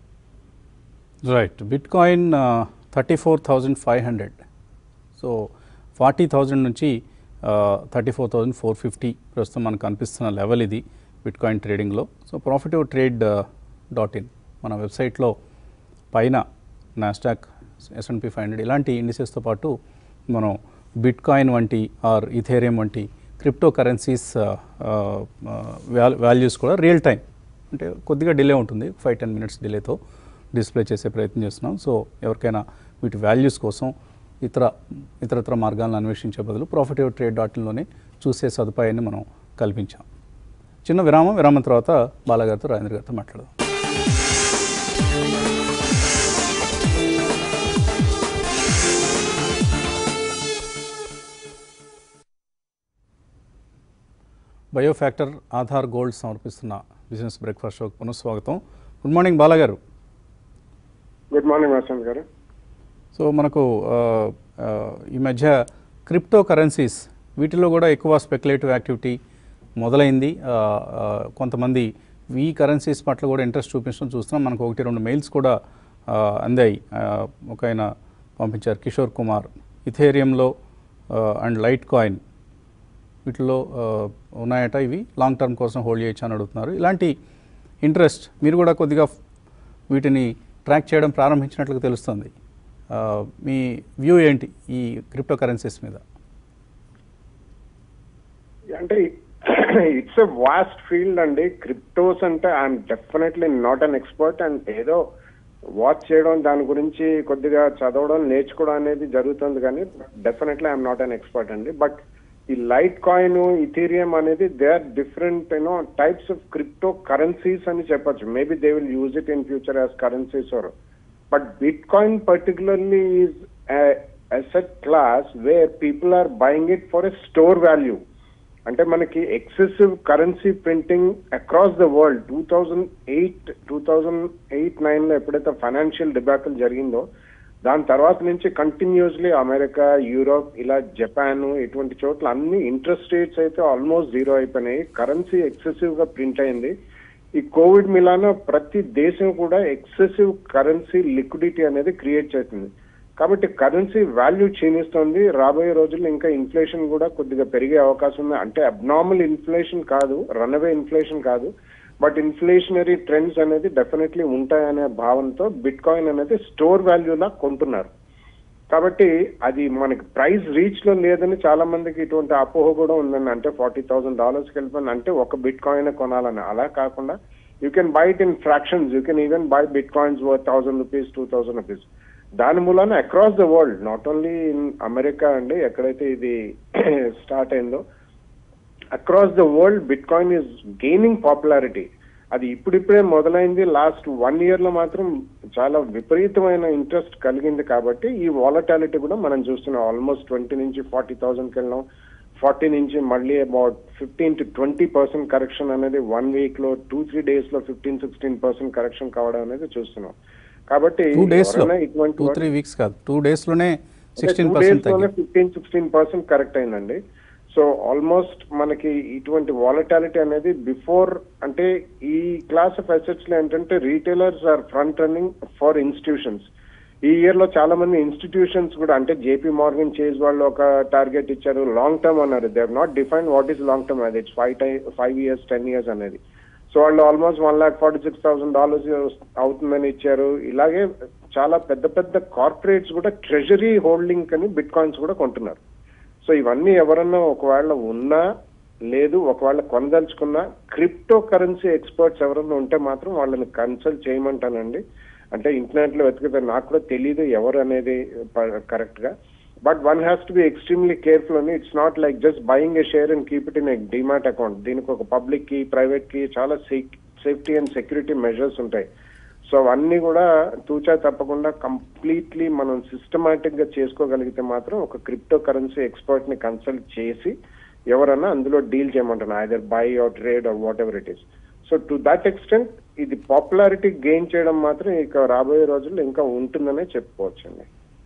right bitcoin thirty four thousand five hundred so forty thousand నుంచి thirty four thousand four fifty ప్రస్తుతం మనకు కనిపిస్తున్న level ఇది bitcoin ట్రేడింగ్లో so profit your trade dot in మన వెబ్సైట్లో పైన Nasdaq SNP five hundred ఇలాంటి ఇండిసెస్తో పాటు మనం బిట్ కాయిన్ వంటి ఆర్ ఇథేరియం వంటి క్రిప్టో కరెన్సీస్ వాల్యూస్ కూడా రియల్ టైం అంటే కొద్దిగా డిలే ఉంటుంది ఫైవ్ టెన్ మినిట్స్ డిలేతో డిస్ప్లే చేసే ప్రయత్నం చేస్తున్నాం సో ఎవరికైనా వీటి వాల్యూస్ కోసం ఇతర ఇతరత్ర మార్గాలను అన్వేషించే బదులు ప్రాఫిట్ యువర్ ట్రేడ్ డాట్ ఇన్లోనే చూసే సదుపాయాన్ని మనం కల్పించాం చిన్న విరామం విరామం తర్వాత బాలగారితో రాజేంద్ర గారితో మాట్లాడదాం బయోఫ్యాక్టర్ ఆధార్ గోల్డ్ సమర్పిస్తున్న బిజినెస్ బ్రేక్ఫాస్ట్ షోకి పునఃస్వాగతం గుడ్ మార్నింగ్ బాలగారు good morning Vasant garu so మనకు ఆ, ఆ, ఈ మధ్య క్రిప్టో కరెన్సీస్ వీటిలో కూడా ఎక్కువ స్పెక్యులేటివ్ యాక్టివిటీ మొదలైంది ఆ, ఆ, కొంతమంది ఈ కరెన్సీస్ పట్ల కూడా ఇంట్రెస్ట్ చూపించడం చూస్తున్నాం మనకు ఒకటి రెండు మెయిల్స్ కూడా ఆ, అందాయి ఆ, ఒక ఆయన పంపించారు కిషోర్ కుమార్ ఇథేరియంలో అండ్ లైట్ కాయిన్ వీటిలో ఆ, ఉన్నాయట ఇవి లాంగ్ టర్మ్ కోసం హోల్డ్ చేయొచ్చు అని అడుగుతున్నారు ఇలాంటి ఇంట్రెస్ట్ మీరు కూడా కొద్దిగా వీటిని ట్రాక్ చేయడం ప్రారంభించినట్లుగా తెలుస్తుంది ఆ, మీ వ్యూ ఏంటి ఈ క్రిప్టో కరెన్సీస్ మీద అంటే ఇట్స్ ఎ వాస్ట్ ఫీల్డ్ అండి క్రిప్టోస్ అంటే I'm definitely not an expert and ఏదో వాచ్ చేయడం దాని గురించి కొద్దిగా చదవడం నేర్చుకోవడం అనేది జరుగుతుంది కానీ definitely I'm not an expert అండి బట్ ఈ లైట్ కాయిన్ ఇథీరియం అనేది they are different you know types of crypto currencies అని చెప్పొచ్చు maybe they will use it in future as currencies or but bitcoin particularly is asset class where people are buying it for a store value అంటే మనకి excessive currency printing across the world two thousand eight two thousand eight nine లో ఎప్పుడైతే financial debacle జరిగిందో దాని తర్వాత నుంచి continuously America Europe ఇలా Japan ఇటువంటి చోట్ల అన్ని ఇంట్రెస్ట్ రేట్స్ అయితే ఆల్మోస్ట్ జీరో అయిపోయినాయి కరెన్సీ ఎక్సెసివ్ గా ప్రింట్ అయింది ఈ కోవిడ్ మిలాన ప్రతి దేశం కూడా ఎక్సెసివ్ కరెన్సీ లిక్విడిటీ అనేది క్రియేట్ చేస్తుంది కాబట్టి కరెన్సీ వాల్యూ క్షీణిస్తుంది రాబోయే రోజుల్లో ఇంకా ఇన్ఫ్లేషన్ కూడా కొద్దిగా పెరిగే అవకాశం ఉంది అంటే అబ్నార్మల్ ఇన్ఫ్లేషన్ కాదు రన్అవే ఇన్ఫ్లేషన్ కాదు బట్ ఇన్ఫ్లేషనరీ ట్రెండ్స్ అనేది డెఫినెట్లీ ఉంటాయనే భావనతో బిట్ కాయిన్ అనేది స్టోర్ వాల్యూలా కొంటున్నారు కాబట్టి అది మనకి ప్రైస్ రీచ్ లో లేదని చాలా మందికి ఇటువంటి అపోహ కూడా ఉందండి అంటే ఫార్టీ థౌసండ్ డాలర్స్ వెళ్ళిపోయింది అంటే ఒక బిట్ కాయిన్ కొనాలని అలా కాకుండా you can buy it in fractions you can even buy bitcoins worth thousand rupees two thousand rupees దాని మూలాన across the world not only in America అండి ఎక్కడైతే ఇది స్టార్ట్ అయిందో across the world bitcoin is gaining popularity అది ఇప్పుడిప్పుడే మొదలైంది last one year లో మాత్రం చాలా విపరీతమైన ఇంట్రెస్ట్ కలిగింది కాబట్టి ఈ వాలటాలిటీ కూడా మనం చూస్తున్నాం ఆల్మోస్ట్ ట్వంటీ నుంచి ఫార్టీ థౌసండ్కి వెళ్ళాం ఫార్టీ నుంచి మళ్ళీ about fifteen to twenty percent correction అనేది వన్ వీక్ లో టూ త్రీ డేస్ లో ఫిఫ్టీన్ సిక్స్టీన్ పర్సెంట్ కరెక్షన్ కావడం అనేది చూస్తున్నాం కాబట్టి టూ డేస్లో ఎవరైనా ఇటువంటి టూ త్రీ వీక్స్ కాదు టూ డేస్లోనే సిక్స్టీన్ పర్సెంట్ తగ్గింది ఫిఫ్టీన్ సిక్స్టీన్ పర్సెంట్ కరెక్ట్ అయిందండి సో ఆల్మోస్ట్ మనకి ఇటువంటి వాలటాలిటీ అనేది బిఫోర్ అంటే ఈ క్లాస్ ఆఫ్ అసెట్స్ లో ఏంటంటే retailers are front running for institutions ఈ ఇయర్ లో చాలా మంది ఇన్స్టిట్యూషన్స్ కూడా అంటే జేపీ మార్గన్ చేజ్ వాళ్ళు ఒక టార్గెట్ ఇచ్చారు లాంగ్ టర్మ్ అన్నారు they not define what is long term అది it's five to five years ten years అనేది సో వాళ్ళు almost one lakh forty six thousand dollars అవుతుందని ఇచ్చారు ఇలాగే చాలా పెద్ద పెద్ద కార్పొరేట్స్ కూడా ట్రెజరీ హోల్డింగ్ అని బిట్ కాయిన్స్ కూడా కొంటున్నారు సో ఇవన్నీ ఎవరన్నా ఒకవేళ ఉన్నా లేదు ఒకవేళ కొనదలుచుకున్నా క్రిప్టో కరెన్సీ ఎక్స్పర్ట్స్ ఎవరన్నా ఉంటే మాత్రం వాళ్ళని కన్సల్ట్ చేయమంటానండి అంటే ఇంటర్నెట్ లో వెతికితే నాకు కూడా తెలియదు ఎవరు అనేది కరెక్ట్ గా but one has to be extremely careful అని it's not like just buying a share and keep it in a demat account దీనికి ఒక పబ్లిక్ కి ప్రైవేట్ కి చాలా సేఫ్టీ అండ్ సెక్యూరిటీ మెజర్స్ ఉంటాయి సో అవన్నీ కూడా తూచా తప్పకుండా కంప్లీట్లీ మనం సిస్టమాటిక్ గా చేసుకోగలిగితే మాత్రం ఒక క్రిప్టో కరెన్సీ ఎక్స్పర్ట్ ని కన్సల్ట్ చేసి ఎవరన్నా అందులో డీల్ చేయమంటున్నారు either buy or trade or whatever it is so to that extent ఇది పాపులారిటీ గెయిన్ చేయడం మాత్రం ఇక రాబోయే రోజుల్లో ఇంకా ఉంటుందనే చెప్పుకోవచ్చండి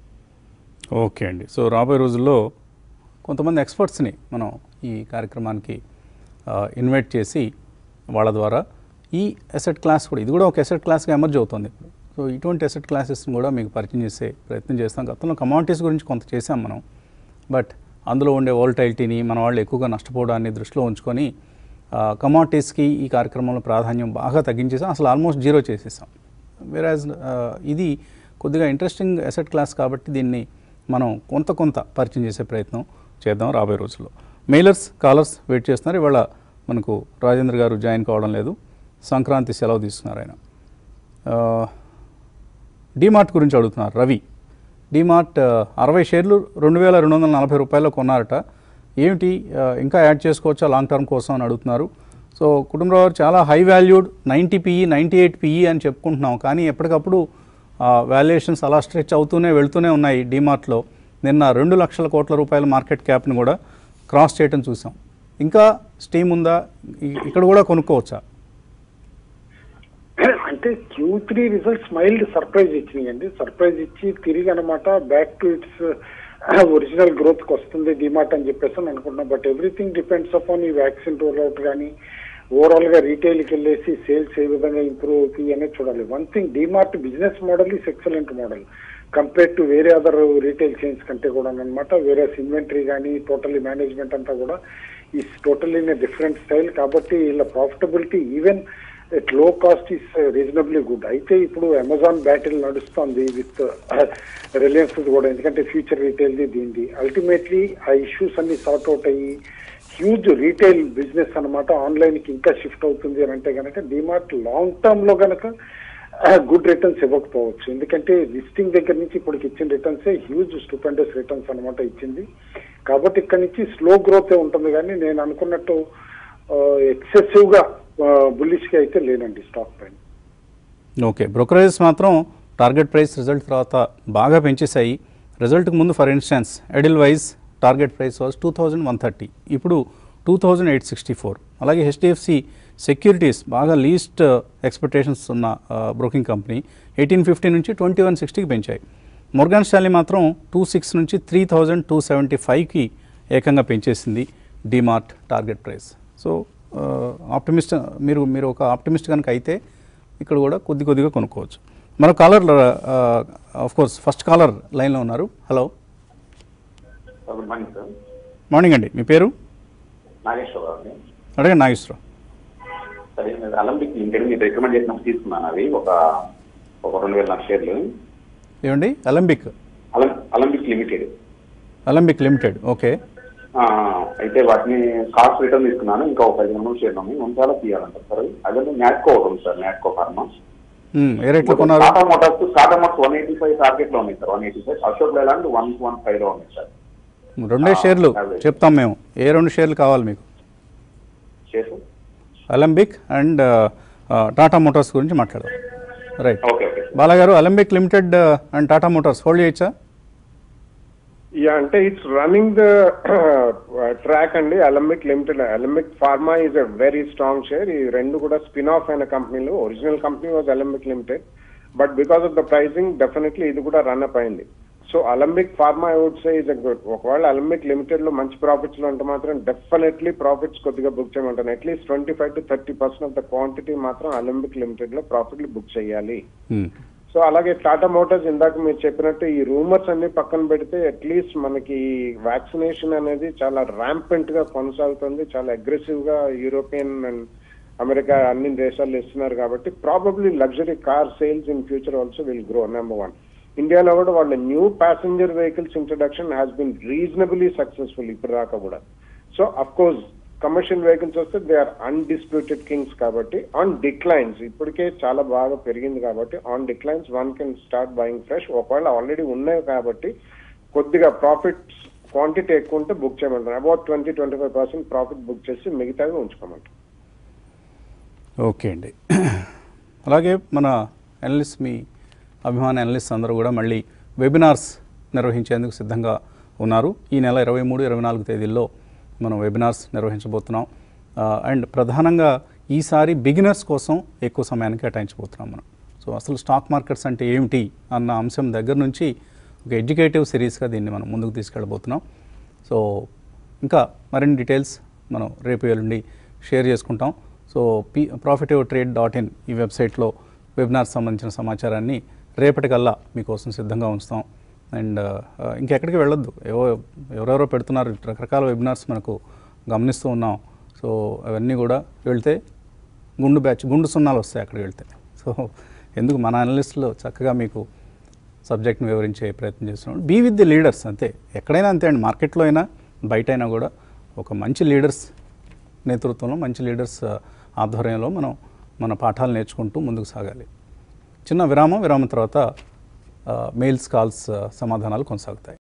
ఓకే అండి సో రాబోయే రోజుల్లో కొంతమంది ఎక్స్పర్ట్స్ని మనం ఈ కార్యక్రమానికి ఆ, ఇన్వైట్ చేసి వాళ్ళ ద్వారా ఈ ఎసెట్ క్లాస్ కూడా ఇది కూడా ఒక ఎసెట్ క్లాస్గా ఎమర్జ్ అవుతుంది ఇప్పుడు సో ఇటువంటి ఎసెట్ క్లాసెస్ని కూడా మీకు పరిచయం చేసే ప్రయత్నం చేస్తాం గతంలో కమాడిటీస్ గురించి కొంత చేసాం మనం బట్ అందులో ఉండే వోల్టైలిటీని మన వాళ్ళు ఎక్కువగా నష్టపోవడాన్ని దృష్టిలో ఉంచుకొని కమాడిటీస్కి ఈ కార్యక్రమంలో ప్రాధాన్యం బాగా తగ్గించేసాం అసలు ఆల్మోస్ట్ జీరో చేసేసాం వేరాజ్ ఇది కొద్దిగా ఇంట్రెస్టింగ్ ఎసెట్ క్లాస్ కాబట్టి దీన్ని మనం కొంత కొంత పరిచయం చేసే ప్రయత్నం చేద్దాం రాబోయే రోజుల్లో మెయిలర్స్ కాలర్స్ వెయిట్ చేస్తున్నారు ఇవాళ మనకు రాజేంద్ర గారు జాయిన్ కావడం లేదు సంక్రాంతి సెలవు తీసుకున్నారు ఆయన ఆ, డిమార్ట్ గురించి అడుగుతున్నారు రవి డిమార్ట్ ఆ, అరవై షేర్లు రెండు వేల రెండు వందల నలభై రూపాయల్లో కొన్నారట ఏమిటి ఆ, ఇంకా యాడ్ చేసుకోవచ్చా లాంగ్ టర్మ్ కోసం అని అడుగుతున్నారు సో కుటుంబరావు గారు చాలా high valued ninety PE ninety eight PE అని చెప్పుకుంటున్నాం కానీ ఎప్పటికప్పుడు వాల్యుయేషన్స్ అలా స్ట్రెచ్ అవుతూనే వెళ్తూనే ఉన్నాయి డిమార్ట్లో నిన్న రెండు లక్షల కోట్ల రూపాయల మార్కెట్ క్యాప్ని కూడా క్రాస్ చేయటం చూసాం ఇంకా స్టీమ్ ఉందా ఇ- ఇక్కడ కూడా కొనుక్కోవచ్చా అంటే Q three results mild surprise ఇచ్చినాయండి సర్ప్రైజ్ ఇచ్చి తిరిగి అనమాట back to its original growth కి వస్తుంది డిమార్ట్ అని చెప్పేసి అని అనుకుంటున్నాం బట్ ఎవ్రీథింగ్ డిపెండ్స్ అపాన్ ఈ వ్యాక్సిన్ రోల్ అవుట్ కానీ ఓవరాల్ గా రీటైల్ కి వెళ్ళేసి సేల్స్ ఏ విధంగా ఇంప్రూవ్ అవుతాయి అనేది చూడాలి one thing DMart business model is excellent model compare to వేరే అదర్ రీటైల్ చైన్స్ కంటే కూడా అనమాట వేరే ఇన్వెంటరీ కానీ టోటలీ మేనేజ్మెంట్ అంతా కూడా ఈ టోటలీ ఇన్ డిఫరెంట్ స్టైల్ కాబట్టి వీళ్ళ profitability even at low cost is reasonably good అయితే ఇప్పుడు అమెజాన్ బ్యాటిల్ నడుస్తుంది విత్ రిలయన్స్ కూడా ఎందుకంటే ఫ్యూచర్ రీటైల్ది దీనిది అల్టిమేట్లీ ఆ ఇష్యూస్ అన్ని సార్ట్ అవుట్ అయ్యి హ్యూజ్ రీటైల్ బిజినెస్ అనమాట ఆన్లైన్ కి ఇంకా షిఫ్ట్ అవుతుంది అని అంటే కనుక డిమార్ట్ లాంగ్ టర్మ్ లో కనుక గుడ్ రిటర్న్స్ ఇవ్వకపోవచ్చు ఎందుకంటే లిస్టింగ్ దగ్గర నుంచి ఇప్పటికి ఇచ్చిన రిటర్న్స్ హ్యూజ్ స్టూపెండస్ రిటర్న్స్ అనమాట ఇచ్చింది కాబట్టి ఇక్కడ నుంచి స్లో గ్రోత్ ఉంటుంది కానీ నేను అనుకున్నట్టు ఎక్సెసివ్ గా బుల్లిష్ గా అయితే లేనండి స్టాక్ పైన ఓకే బ్రోకరేజెస్ మాత్రం టార్గెట్ ప్రైస్ రిజల్ట్ తర్వాత బాగా పెంచేశాయి రిజల్ట్కి ముందు for instance Edelweiss target price was two thousand one thirty ఇప్పుడు two thousand eight sixty four అలాగే హెచ్డిఎఫ్సి సెక్యూరిటీస్ బాగా లీస్ట్ ఎక్స్పెక్టేషన్స్ ఉన్న బ్రోకింగ్ కంపెనీ ఎయిటీన్ ఫిఫ్టీ నుంచి ట్వంటీ వన్ సిక్స్టీకి పెంచాయి మొర్గాన్ స్టాలీ మాత్రం టూ సిక్స్ నుంచి త్రీ థౌజండ్ టూ సెవెంటీ ఫైవ్కి ఏకంగా పెంచేసింది DMart target price so optimist మీరు మీరు ఒక ఆప్టిమిస్ట్ కనుక అయితే ఇక్కడ కూడా కొద్ది కొద్దిగా కొనుక్కోవచ్చు మరో caller of course first caller లైన్లో ఉన్నారు hello good morning sir morning అండి మీ పేరు నాగేశ్వరరావు అండి అడగండి నాగేశ్వరరావు సరే నేను అలంబిక్ లిమిటెడ్ మీరు రికమెండ్ చేసినప్పుడు తీసుకున్నాను అవి ఒక ఒక రెండు వేల నాలుగు షేర్లు ఏమండి అలంబిక్ అలం Alembic limited Alembic limited okay ఆ, అయితే వాటిని కాస్ట్ రిటర్న్ తీసుకున్నాను ఇంకా ఒక ఐదు వందలు షేర్లు ఉన్నాయి ఉంచాలా తీయాలంటారు సార్ అదే నాట్కో ఒకటి ఉంది సార్ నాట్కో ఫార్మా మ్మ్, ఏ రేట్లో కొన్నారు Tata motors Tata motors one eighty five target లో ఉన్నాయి sir one eighty five Ashok Leyland one one five లో ఉన్నాయి సార్ రెండే ఆ, షేర్లు అదే. చెప్తాం మేము ఏ రెండు షేర్లు కావాలి మీకు shares Alembic and Tata motors గురించి మాట్లాడదాం రైట్ ఓకే ఓకే బాలాగారు Alembic limited and Tata motors hold చేయొచ్చా యా అంటే ఇట్స్ రన్నింగ్ ద ట్రాక్ అండి Alembic limited Alembic pharma is a very strong share ఈ రెండు కూడా స్పిన్ ఆఫ్ అయిన కంపెనీలు original company was Alembic limited but because of the pricing definitely ఇది కూడా రన్ అప్ అయింది so Alembic pharma I would say is a good ఒకవేళ అలంబిక్ లిమిటెడ్ లో మంచి ప్రాఫిట్స్ లో ఉంటే మాత్రం డెఫినెట్లీ ప్రాఫిట్స్ కొద్దిగా బుక్ చేయమంటాను at least twenty five to thirty percent of the quantity మాత్రం అలంబిక్ లిమిటెడ్ లో ప్రాఫిట్లు బుక్ చేయాలి మ్మ్. సో అలాగే టాటా మోటార్స్ ఇందాక మీరు చెప్పినట్టు ఈ రూమర్స్ అన్ని పక్కన పెడితే అట్లీస్ట్ మనకి వ్యాక్సినేషన్ అనేది చాలా ర్యాంపెంట్ గా కొనసాగుతుంది చాలా అగ్రెసివ్ గా యూరోపియన్ అండ్ అమెరికా అన్ని దేశాల్లో ఇస్తున్నారు కాబట్టి probably luxury car sales in future also will grow number one ఇండియాలో కూడా వాళ్ళ new passenger vehicles introduction has been reasonably successful ఇప్పుడు దాకా కూడా so of course commercial vehicles వస్తే దే ఆర్ అన్డిస్ప్యూటెడ్ కింగ్స్ కాబట్టి ఆన్ డిక్లైన్స్ ఇప్పటికే చాలా బాగా పెరిగింది కాబట్టి on declines one can start buying fresh ఒకవేళ ఆల్రెడీ ఉన్నాయి కాబట్టి కొద్దిగా ప్రాఫిట్స్ క్వాంటిటీ ఎక్కువ ఉంటే బుక్ చేయమంటారు about twenty twenty five percent profit book చేసి మిగతావి ఉంచుకోమంటారు ఓకే అండి అలాగే మన అనలిస్ట్ మీ అభిమాన అనలిస్ట్ అందరూ కూడా మళ్ళీ వెబినార్స్ నిర్వహించేందుకు సిద్ధంగా ఉన్నారు ఈ నెల ఇరవై మూడు ఇరవై నాలుగు తేదీల్లో మనం వెబినార్స్ నిర్వహించబోతున్నాం ఆ, అండ్ ప్రధానంగా ఈసారి బిగినర్స్ కోసం ఎక్కువ సమయాన్ని కేటాయించబోతున్నాం మనం సో అసలు స్టాక్ మార్కెట్స్ అంటే ఏమిటి అన్న అంశం దగ్గర నుంచి ఒక ఎడ్యుకేటివ్ సిరీస్గా దీన్ని మనం ముందుకు తీసుకెళ్ళబోతున్నాం సో ఇంకా మరిన్ని డీటెయిల్స్ మనం రేపు ఎల్లుండి షేర్ చేసుకుంటాం సో పీ ప్రాఫిటివ్ ట్రేడ్ డాట్ ఇన్ ఈ వెబ్సైట్లో వెబినార్ సంబంధించిన సమాచారాన్ని రేపటికల్లా మీకోసం సిద్ధంగా ఉంచుతాం అండ్ ఇంకెక్కడికి వెళ్ళొద్దు ఏవో ఎవరెవరో పెడుతున్నారు రకరకాల వెబినార్స్ మనకు గమనిస్తూ ఉన్నాం సో అవన్నీ కూడా వెళ్తే గుండు బ్యాచ్ గుండు సున్నాలు వస్తాయి అక్కడికి వెళ్తే సో ఎందుకు మన అనలిస్టులు చక్కగా మీకు సబ్జెక్ట్ని వివరించే ప్రయత్నం చేస్తున్నాం బీ విత్ ది లీడర్స్ అంతే ఎక్కడైనా అంతే అండి మార్కెట్లో అయినా బయట అయినా కూడా ఒక మంచి లీడర్స్ నేతృత్వంలో మంచి లీడర్స్ ఆ, ఆధ్వర్యంలో మనం మన పాఠాలు నేర్చుకుంటూ ముందుకు సాగాలి చిన్న విరామం విరామం తర్వాత మెయిల్స్ కాల్స్ ఆ, సమాధానాలు కొనసాగుతాయి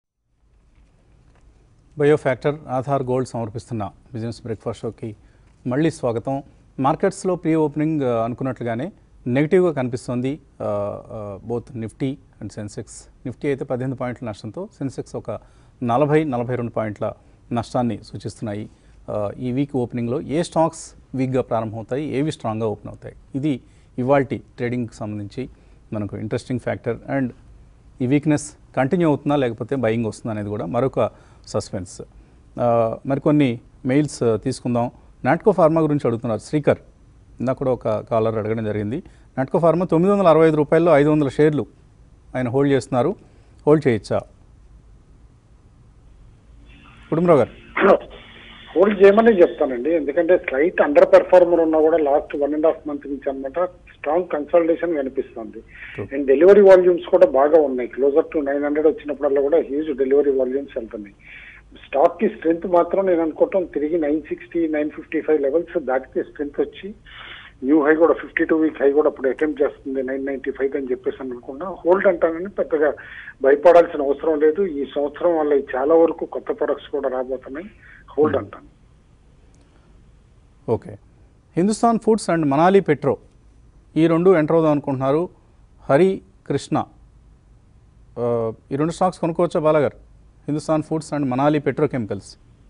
బయో ఫ్యాక్టర్ ఆధార్ గోల్డ్ సమర్పిస్తున్న బిజినెస్ బ్రేక్ఫాస్ట్ షోకి మళ్ళీ స్వాగతం మార్కెట్స్లో ప్రీ ఓపెనింగ్ ఆ, అనుకున్నట్లుగానే నెగిటివ్గా కనిపిస్తోంది both Nifty and Sensex Nifty అయితే పద్దెనిమిది పాయింట్ల నష్టంతో సెన్సెక్స్ ఒక నలభై నలభై రెండు పాయింట్ల నష్టాన్ని సూచిస్తున్నాయి ఆ, ఈ వీక్ ఓపెనింగ్లో ఏ స్టాక్స్ వీక్గా ప్రారంభమవుతాయి ఏవి స్ట్రాంగ్గా ఓపెన్ అవుతాయి ఇది ఇవాల్టి ట్రేడింగ్కి సంబంధించి మనకు ఇంట్రెస్టింగ్ ఫ్యాక్టర్ అండ్ ఈ వీక్నెస్ కంటిన్యూ అవుతుందా లేకపోతే బయింగ్ వస్తుందా అనేది కూడా మరొక సస్పెన్స్ ఆ, మరికొన్ని మెయిల్స్ ఆ, తీసుకుందాం నాట్కో ఫార్మా గురించి అడుగుతున్నారు శ్రీకర్ ఇందాక కూడా ఒక కాలర్ అడగడం జరిగింది నాట్కో ఫార్మా తొమ్మిది వందల అరవై ఐదు రూపాయల్లో ఐదు వందల షేర్లు ఆయన హోల్డ్ చేస్తున్నారు హోల్డ్ చేయొచ్చా కుటుంబరావు గారు హోల్డ్ చేయమని చెప్తానండి ఎందుకంటే స్లైట్ అండర్ పెర్ఫార్మర్ ఉన్నా కూడా last one and half month నుంచి అనమాట స్ట్రాంగ్ కన్సల్టేషన్ కనిపిస్తుంది True. అండ్ డెలివరీ వాల్యూమ్స్ కూడా బాగా ఉన్నాయి క్లోజర్ టు నైన్ హండ్రెడ్ వచ్చినప్పుడల్లా కూడా హ్యూజ్ డెలివరీ వాల్యూమ్స్ వెళ్తున్నాయి స్టాక్ కి స్ట్రెంత్ మాత్రం నేను అనుకోవటం తిరిగి nine sixty nine fifty five levels దాటితే స్ట్రెంత్ వచ్చి న్యూ హై కూడా ఫిఫ్టీ టూ వీక్ హై కూడా ఇప్పుడు అటెంప్ట్ చేస్తుంది నైన్ నైన్టీ ఫైవ్ అని చెప్పేసి అనుకున్నా హోల్డ్ అంటానని పెద్దగా భయపడాల్సిన అవసరం లేదు ఈ సంవత్సరం వల్ల చాలా వరకు కొత్త ప్రొడక్ట్స్ కూడా రాబోతున్నాయి హోల్డ్ అంటాను okay Hindustan Foods and Manali Petro ఈ రెండు ఎంటర్ అవుదాం అనుకుంటున్నారు హరి కృష్ణ ఆ, ఈ రెండు స్టాక్స్ కొనుక్కోవచ్చా బాలాగారు Hindustan Foods and Manali Petrochemicals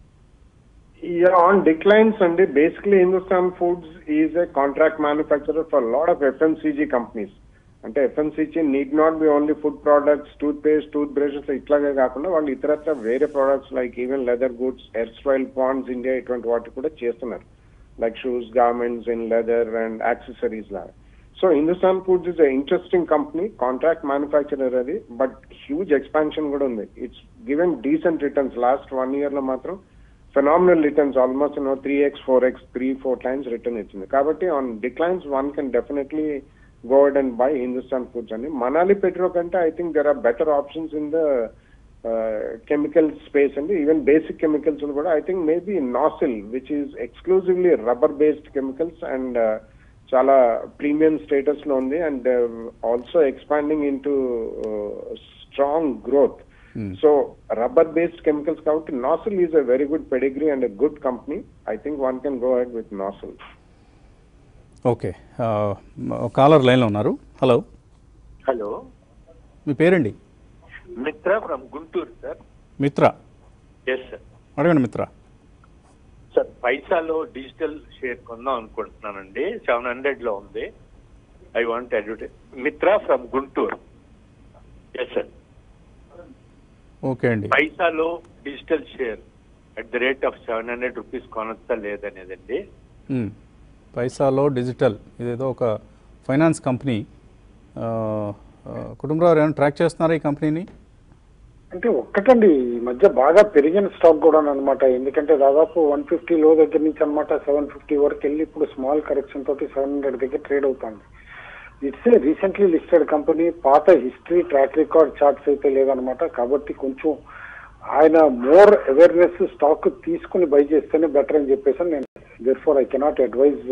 Yeah, on declines, and basically Hindustan Foods is a contract manufacturer for a lot of FMCG companies. అంటే FMCG need not be only food products toothpaste toothbrushes ఇట్లాగే కాకుండా వాళ్ళు ఇతరత్ర వేరే ప్రోడక్ట్స్ like even leather goods erstwhile Pond's India ఇటువంటి వాటి కూడా చేస్తున్నారు like shoes garments in leather and accessories లాగా so Hindustan Foods is interesting company contract manufacturer అది బట్ హ్యూజ్ ఎక్స్పాన్షన్ కూడా ఉంది it's given decent returns last one year లో మాత్రం phenomenal returns almost no three x four X three four times return ఇచ్చింది కాబట్టి on declines one can definitely go add and buy Hindustan Foods అని Manali Petro కంటే I think there are better options in the chemical space అండి even basic chemicals కూడా I think maybe Nocil which is exclusively rubber based chemicals and చాలా premium status లో ఉంది and also expanding into strong growth so rubber based chemicals కాబట్టి Nocil is a very good pedigree and a good company I think one can go head with Nocil okay ఆ, ఒక caller లైన్లో ఉన్నారు hello hello మీ పేరండి Mitra from Guntur sir Mitra yes sir అడగండి Mitra sir పైసాలో digital share కొందాం అనుకుంటున్నానండి సెవెన్ హండ్రెడ్ లో ఉంది I want advertise Mitra from Guntur yes sir okay అండి పైసాలో digital share at the rate of seven hundred rupees కొనొచ్చా లేదనేదండి మ్మ్. పైసాలో డిజిటల్ ఇదేదో ఒక ఫైనాన్స్ కంపెనీ ఆ, ఆ, కుటుంబరావు ఏమైనా ట్రాక్ చేస్తున్నారా ఈ కంపెనీని అంటే ఒక్కటండి ఈ మధ్య బాగా పెరిగిన స్టాక్ కూడా అనమాట ఎందుకంటే దాదాపు వన్ ఫిఫ్టీ లో దగ్గర నుంచి అనమాట సెవెన్ ఫిఫ్టీ వరకు వెళ్ళి ఇప్పుడు స్మాల్ కరెక్షన్ తోటి సెవెన్ హండ్రెడ్ దగ్గర ట్రేడ్ అవుతుంది it's a recently listed company పాత హిస్టరీ ట్రాక్ రికార్డ్ చార్ట్స్ అయితే లేదనమాట కాబట్టి కొంచెం ఆయన మోర్ అవేర్నెస్ స్టాక్ తీసుకుని బై చేస్తేనే బెటర్ అని చెప్పేసి నేను therefore I cannot advise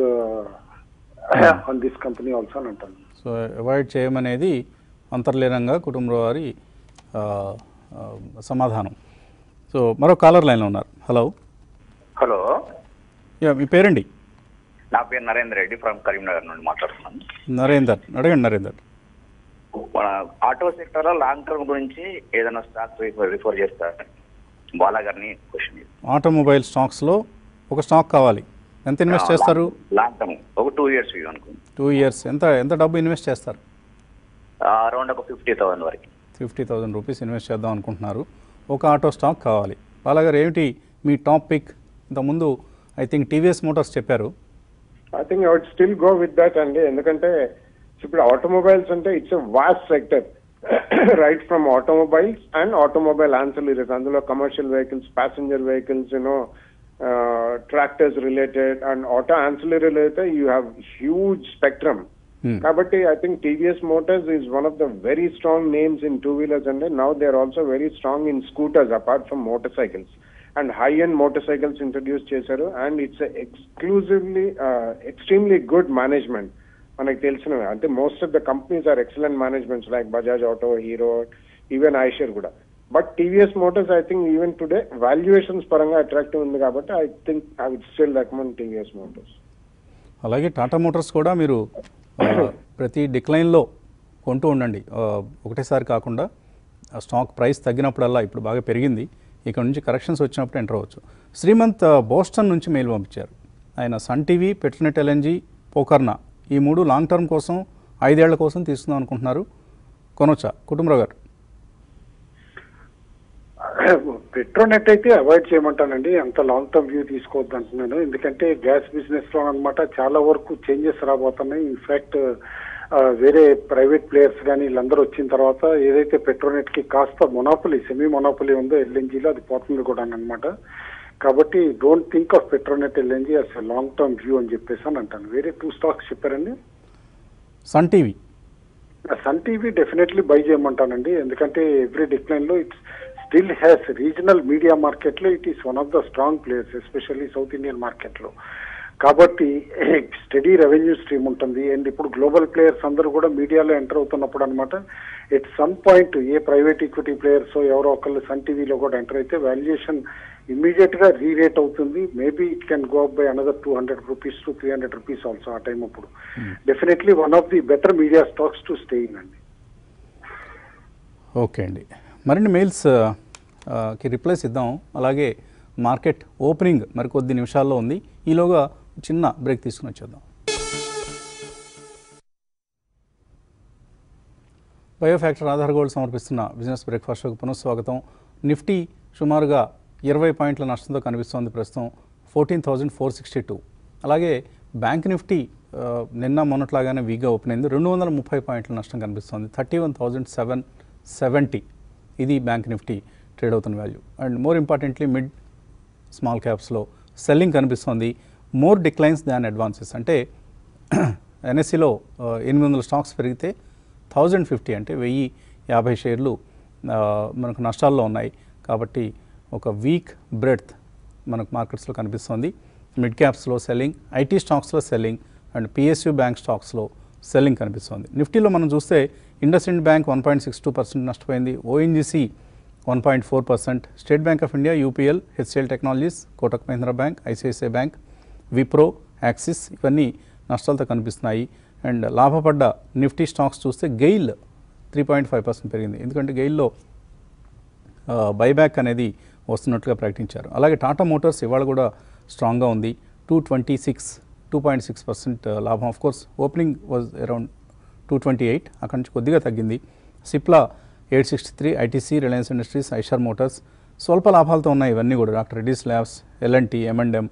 on this company also అని అంటాను సో అవాయిడ్ చేయమనేది అంతర్లీనంగా కుటుంబరావు వారి ఆ, ఆ, సమాధానం సో మరో కాలర్ లైన్లో ఉన్నారు హలో హలో యా మీ పేరండి నా పేరు నరేందర్ రెడ్డి ఫ్రమ్ కరీంనగర్ నుండి మాట్లాడుతున్నాను నరేందర్ అడగండి నరేందర్ మన ఆటో సెక్టర్ లో లాంగ్ టర్మ్ గురించి ఏదైనా స్టాక్ రిఫర్ రిఫర్ చేస్తారు బాలా గారిని క్వశ్చన్ ఆటోమొబైల్ స్టాక్స్లో ఒక స్టాక్ కావాలి ఎంత ఇన్వెస్ట్ చేస్తారు లాంగ్ టర్మ్ ఒక టూ ఇయర్స్ వ్యూ అనుకోండి టూ ఇయర్స్ ఎంత ఎంత డబ్బు ఇన్వెస్ట్ చేస్తారు అరౌండ్ ఒక ఫిఫ్టీ థౌసండ్ వరకు ఫిఫ్టీ థౌసండ్ రూపీస్ ఇన్వెస్ట్ చేద్దాం అనుకుంటున్నారు ఒక ఆటో స్టాక్ కావాలి బాలాగారు ఏమిటి మీ టాప్ పిక్ ఇంతకుముందు ఐ థింక్ టీవీఎస్ మోటార్స్ చెప్పారు I think I would still go with that అండి ఎందుకంటే ఇప్పుడు ఆటోమొబైల్స్ అంటే it's a vast sector right from automobiles and automobile ancillaries అందులో commercial vehicles passenger vehicles you know tractors related and auto ancillary అయితే you have huge spectrum Hmm. కాబట్టి I think TVS Motors is one of the very strong names in two wheelers అండి now they are also very strong in scooters apart from motorcycles and high and motorcycles introduce చేశారు and it's exclusively extremely good management మనకి తెలిసినవి అంటే most of the companies are excellent managements like Bajaj auto Hero even Eicher కూడా but TVS Motors I think even today valuations పరంగా attractive ఉంది కాబట్టి I think I would still recommend TVS Motors అలాగే Tata Motors కూడా మీరు ఆ, ప్రతి డిక్లైన్లో కొంటూ ఉండండి ఆ, ఒకటేసారి కాకుండా ఆ స్టాక్ ప్రైస్ తగ్గినప్పుడల్లా ఇప్పుడు బాగా పెరిగింది ఇక్కడ నుంచి కరెక్షన్స్ వచ్చినప్పుడు ఎంటర్ అవ్వచ్చు శ్రీమంత్ ఆ, బోస్టన్ నుంచి మెయిల్ పంపించారు ఆయన Sun TV Petronet LNG Pokarna ఈ మూడు లాంగ్ టర్మ్ కోసం ఐదేళ్ల కోసం తీసుకుందాం అనుకుంటున్నారు కొనొచ్చా కుటుంబరావు గారు పెట్రోనెట్ అయితే అవాయిడ్ చేయమంటానండి అంత లాంగ్ టర్మ్ వ్యూ తీసుకోవద్దు అంటున్నాను ఎందుకంటే గ్యాస్ బిజినెస్ లో అనమాట చాలా వరకు చేంజెస్ రాబోతున్నాయి ఇన్ఫాక్ట్ వేరే ప్రైవేట్ ప్లేయర్స్ కానీ వీళ్ళందరూ వచ్చిన తర్వాత ఏదైతే పెట్రోనెట్ కి కాస్త మొనాపులి సెమీ మొనాపులి ఉందో ఎల్ఎన్జీలో అది పోతుంది కూడా అనమాట కాబట్టి don't think of Petronet LNG as long term view అని చెప్పేసి అని అంటాను వేరే టూ స్టాక్స్ చెప్పారండి Sun TV Sun TV definitely buy చేయమంటానండి ఎందుకంటే ఎవ్రీ డిక్లైన్ లో it's still has regional media market లో it is one of the strong players especially South Indian market లో కాబట్టి స్టడీ రెవెన్యూ స్ట్రీమ్ ఉంటుంది అండ్ ఇప్పుడు global players అందరూ కూడా మీడియాలో ఎంటర్ అవుతున్నప్పుడు అనమాట at some point A private equity players ఎవరో ఒకళ్ళు సన్ టీవీలో కూడా ఎంటర్ అయితే వాల్యుయేషన్ ఇమీడియట్ గా రీరేట్ అవుతుంది maybe it can go up by another two hundred rupees to three hundred rupees also ఆ టైం అప్పుడు definitely one of the better media stocks to stay in అండి okay అండి మరిన్ని mails ఆ, కి replies ఇద్దాం అలాగే మార్కెట్ ఓపెనింగ్ మరికొద్ది నిమిషాల్లో ఉంది ఈలోగా చిన్న బ్రేక్ తీసుకుని వచ్చేద్దాం బయోఫ్యాక్టర్ ఆధార్ గోల్డ్ సమర్పిస్తున్న బిజినెస్ బ్రేక్ఫాస్ట్ షోకి పునఃస్వాగతం నిఫ్టీ సుమారుగా ఇరవై పాయింట్ల నష్టంతో కనిపిస్తోంది ప్రస్తుతం fourteen thousand four sixty two అలాగే బ్యాంక్ నిఫ్టీ ఆ, నిన్న మొన్నట్లాగానే వీక్గా ఓపెన్ అయింది రెండు వందల ముప్పై పాయింట్ల నష్టం కనిపిస్తోంది thirty one thousand seven seventy ఇది బ్యాంక్ నిఫ్టీ ట్రేడ్ అవుతున్న value and more importantly mid small క్యాప్స్లో సెల్లింగ్ కనిపిస్తోంది మోర్ డిక్లైన్స్ దాన్ అడ్వాన్సెస్ అంటే ఎన్ఎస్సిలో ఎనిమిది వందల స్టాక్స్ పెరిగితే థౌజండ్ ఫిఫ్టీ అంటే వెయ్యి యాభై షేర్లు ఆ, మనకు నష్టాల్లో ఉన్నాయి కాబట్టి ఒక వీక్ బ్రెడ్త్ మనకు మార్కెట్స్లో కనిపిస్తోంది మిడ్ క్యాప్స్లో సెల్లింగ్ ఐటీ స్టాక్స్లో సెల్లింగ్ అండ్ పిఎస్యూ బ్యాంక్ స్టాక్స్లో సెల్లింగ్ కనిపిస్తోంది నిఫ్టీలో మనం చూస్తే IndusInd bank one point six two percent నష్టపోయింది ONGC one point four percent State Bank of India UPL HCL technologies Kotak Mahindra bank ICICI bank Wipro Axis ఇవన్నీ నష్టాలతో కనిపిస్తున్నాయి అండ్ లాభపడ్డ నిఫ్టీ స్టాక్స్ చూస్తే GAIL three point five percent పెరిగింది ఎందుకంటే గెయిల్లో బైబ్యాక్ అనేది వస్తున్నట్లుగా ప్రకటించారు అలాగే టాటా మోటార్స్ ఇవాళ కూడా స్ట్రాంగ్గా ఉంది two twenty six two point six percent లాభం of course opening was around two twenty eight అక్కడి నుంచి కొద్దిగా తగ్గింది Cipla eight sixty three ITC Reliance Industries Eicher Motors స్వల్ప లాభాలతో ఉన్నాయి ఇవన్నీ కూడా డాక్టర్ రెడ్డీస్ ల్యాబ్స్ ఎల్ఎన్టీ ఎంఎండ్ఎం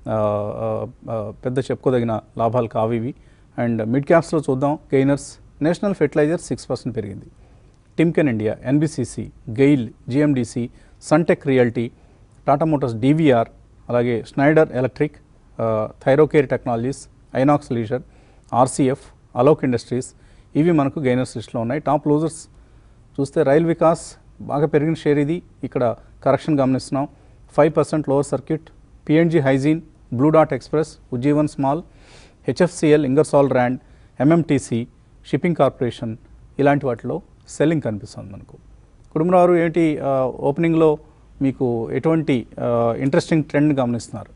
పెద్ద చెప్పుకోదగిన లాభాలు కావు ఇవి అండ్ మిడ్ క్యాప్స్లో చూద్దాం gainers National Fertilizer six percent పెరిగింది Timken India NBCC GAIL GMDC Sunteck Realty Tata Motors DVR అలాగే Schneider electric Thyrocare technologies Inox Leisure RCF Alok industries ఇవి మనకు గెయినర్స్ లిస్ట్లో ఉన్నాయి టాప్ లూజర్స్ చూస్తే రైల్ వికాస్ బాగా పెరిగిన షేర్ ఇది ఇక్కడ కరెక్షన్ గమనిస్తున్నాం five percent lower circuit P&G hygiene Blue డాట్ Express Ujjivan small HFCL Ingersoll Rand MMTC shipping corporation ఇలాంటి వాటిలో సెల్లింగ్ కనిపిస్తుంది మనకు కుటుంబరావు ఏంటి ఆ, ఓపెనింగ్లో మీకు ఎటువంటి ఇంట్రెస్టింగ్ ట్రెండ్ గమనిస్తున్నారు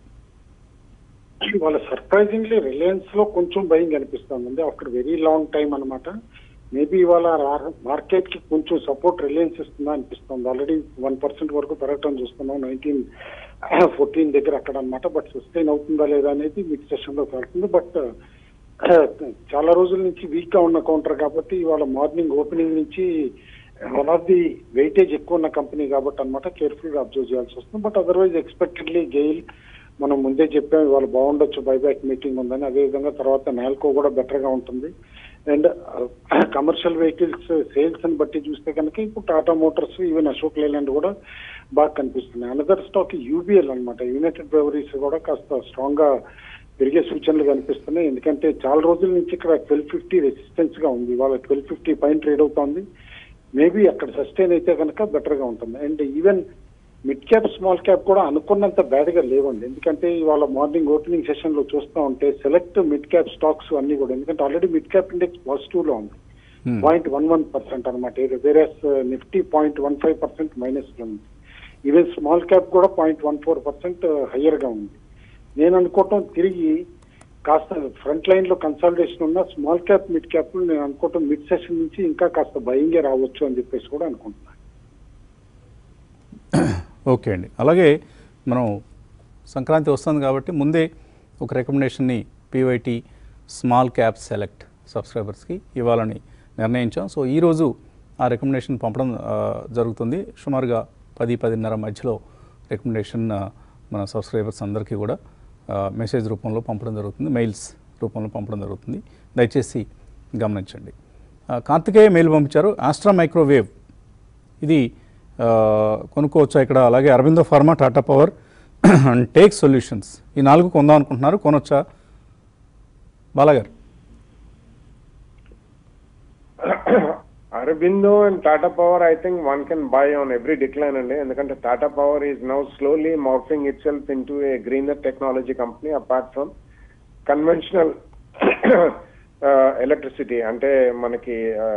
వాళ్ళ సర్ప్రైజింగ్లీ రిలయన్స్ లో కొంచెం భయం కనిపిస్తుంది ఆఫ్టర్ వెరీ లాంగ్ టైం అన్నమాట మేబీ ఇవాళ మార్కెట్ కి కొంచెం సపోర్ట్ రిలయన్స్ ఇస్తుందా అనిపిస్తుంది ఆల్రెడీ వన్ పర్సెంట్ వరకు పెరగటం చూస్తున్నాం నైన్టీన్ ఫోర్టీన్ దగ్గర అక్కడ అనమాట బట్ సస్టైన్ అవుతుందా లేదా అనేది మిడ్ సెషన్ లో వెళ్తుంది బట్ చాలా రోజుల నుంచి వీక్ గా ఉన్న కౌంటర్ కాబట్టి ఇవాళ మార్నింగ్ ఓపెనింగ్ నుంచి వన్ ఆఫ్ ది వెయిటేజ్ ఎక్కువ ఉన్న కంపెనీ కాబట్టి అనమాట కేర్ఫుల్ గా అబ్జర్వ్ చేయాల్సి వస్తుంది బట్ అదర్వైజ్ ఎక్స్పెక్టెడ్లీ గెయిల్ మనం ముందే చెప్పాం ఇవాళ బాగుండొచ్చు బైబ్యాక్ మీటింగ్ ఉందని అదేవిధంగా తర్వాత నాల్కో కూడా బెటర్ గా ఉంటుంది అండ్ కమర్షియల్ వెహికల్స్ సేల్స్ ని బట్టి చూస్తే కనుక ఇప్పుడు టాటా మోటార్స్ ఈవెన్ అశోక్ లేలాండ్ కూడా బాగా కనిపిస్తున్నాయి అనదర్ స్టాక్ యూబీఎల్ అన్నమాట యునైటెడ్ బ్రెవరీస్ కూడా కాస్త స్ట్రాంగ్ గా పెరిగే సూచనలు కనిపిస్తున్నాయి ఎందుకంటే చాలా రోజుల నుంచి ఇక్కడ ట్వెల్వ్ ఫిఫ్టీ రెసిస్టెన్స్ గా ఉంది ఇవాళ ట్వెల్వ్ ఫిఫ్టీ పైన ట్రేడ్ అవుతోంది మేబీ అక్కడ సస్టైన్ అయితే కనుక బెటర్ గా ఉంటుంది and even mid cap small cap కూడా అనుకున్నంత బ్యాడ్ గా లేవండి ఎందుకంటే ఇవాళ మార్నింగ్ ఓపెనింగ్ సెషన్ లో చూస్తూ ఉంటే సెలెక్ట్ మిడ్ క్యాప్ స్టాక్స్ అన్ని కూడా ఎందుకంటే already mid cap index positive లో ఉంది Hmm. Point one one percent అనమాట వేరే Nifty point one five percent minus లో ఉంది ఈవెన్ స్మాల్ క్యాప్ కూడా point one four percent higher గా ఉంది నేను అనుకోవటం తిరిగి కాస్త ఫ్రంట్ లైన్ లో కన్సల్టేషన్ ఉన్న స్మాల్ క్యాప్ మిడ్ క్యాప్ నేను అనుకోవటం మిడ్ సెషన్ నుంచి ఇంకా కాస్త భయంగా రావచ్చు అని చెప్పేసి కూడా అనుకుంటున్నాను ఓకే అండి అలాగే మనం సంక్రాంతి వస్తుంది కాబట్టి ముందే ఒక రికమెండేషన్ని పీవైటీ స్మాల్ క్యాప్ సెలెక్ట్ సబ్స్క్రైబర్స్కి ఇవ్వాలని నిర్ణయించాం సో ఈరోజు ఆ రికమెండేషన్ పంపడం ఆ, జరుగుతుంది సుమారుగా పది పదిన్నర మధ్యలో రికమెండేషన్ ఆ, మన సబ్స్క్రైబర్స్ అందరికీ కూడా ఆ, మెసేజ్ రూపంలో పంపడం జరుగుతుంది మెయిల్స్ రూపంలో పంపడం జరుగుతుంది దయచేసి గమనించండి ఆ, కార్తికేయ మెయిల్ పంపించారు ఆస్ట్రా మైక్రోవేవ్ ఇది ఆ, కొనుక్కోవచ్చా ఇక్కడ అలాగే Aurobindo pharma Tata power and take solutions ఈ నాలుగు కొందాం అనుకుంటున్నారు కొనొచ్చా బాలాగారు Aurobindo and Tata Power, I think one can buy on every decline అండి ఎందుకంటే Tata power is now slowly morphing itself into a greener technology company apart from conventional electricity అంటే మనకి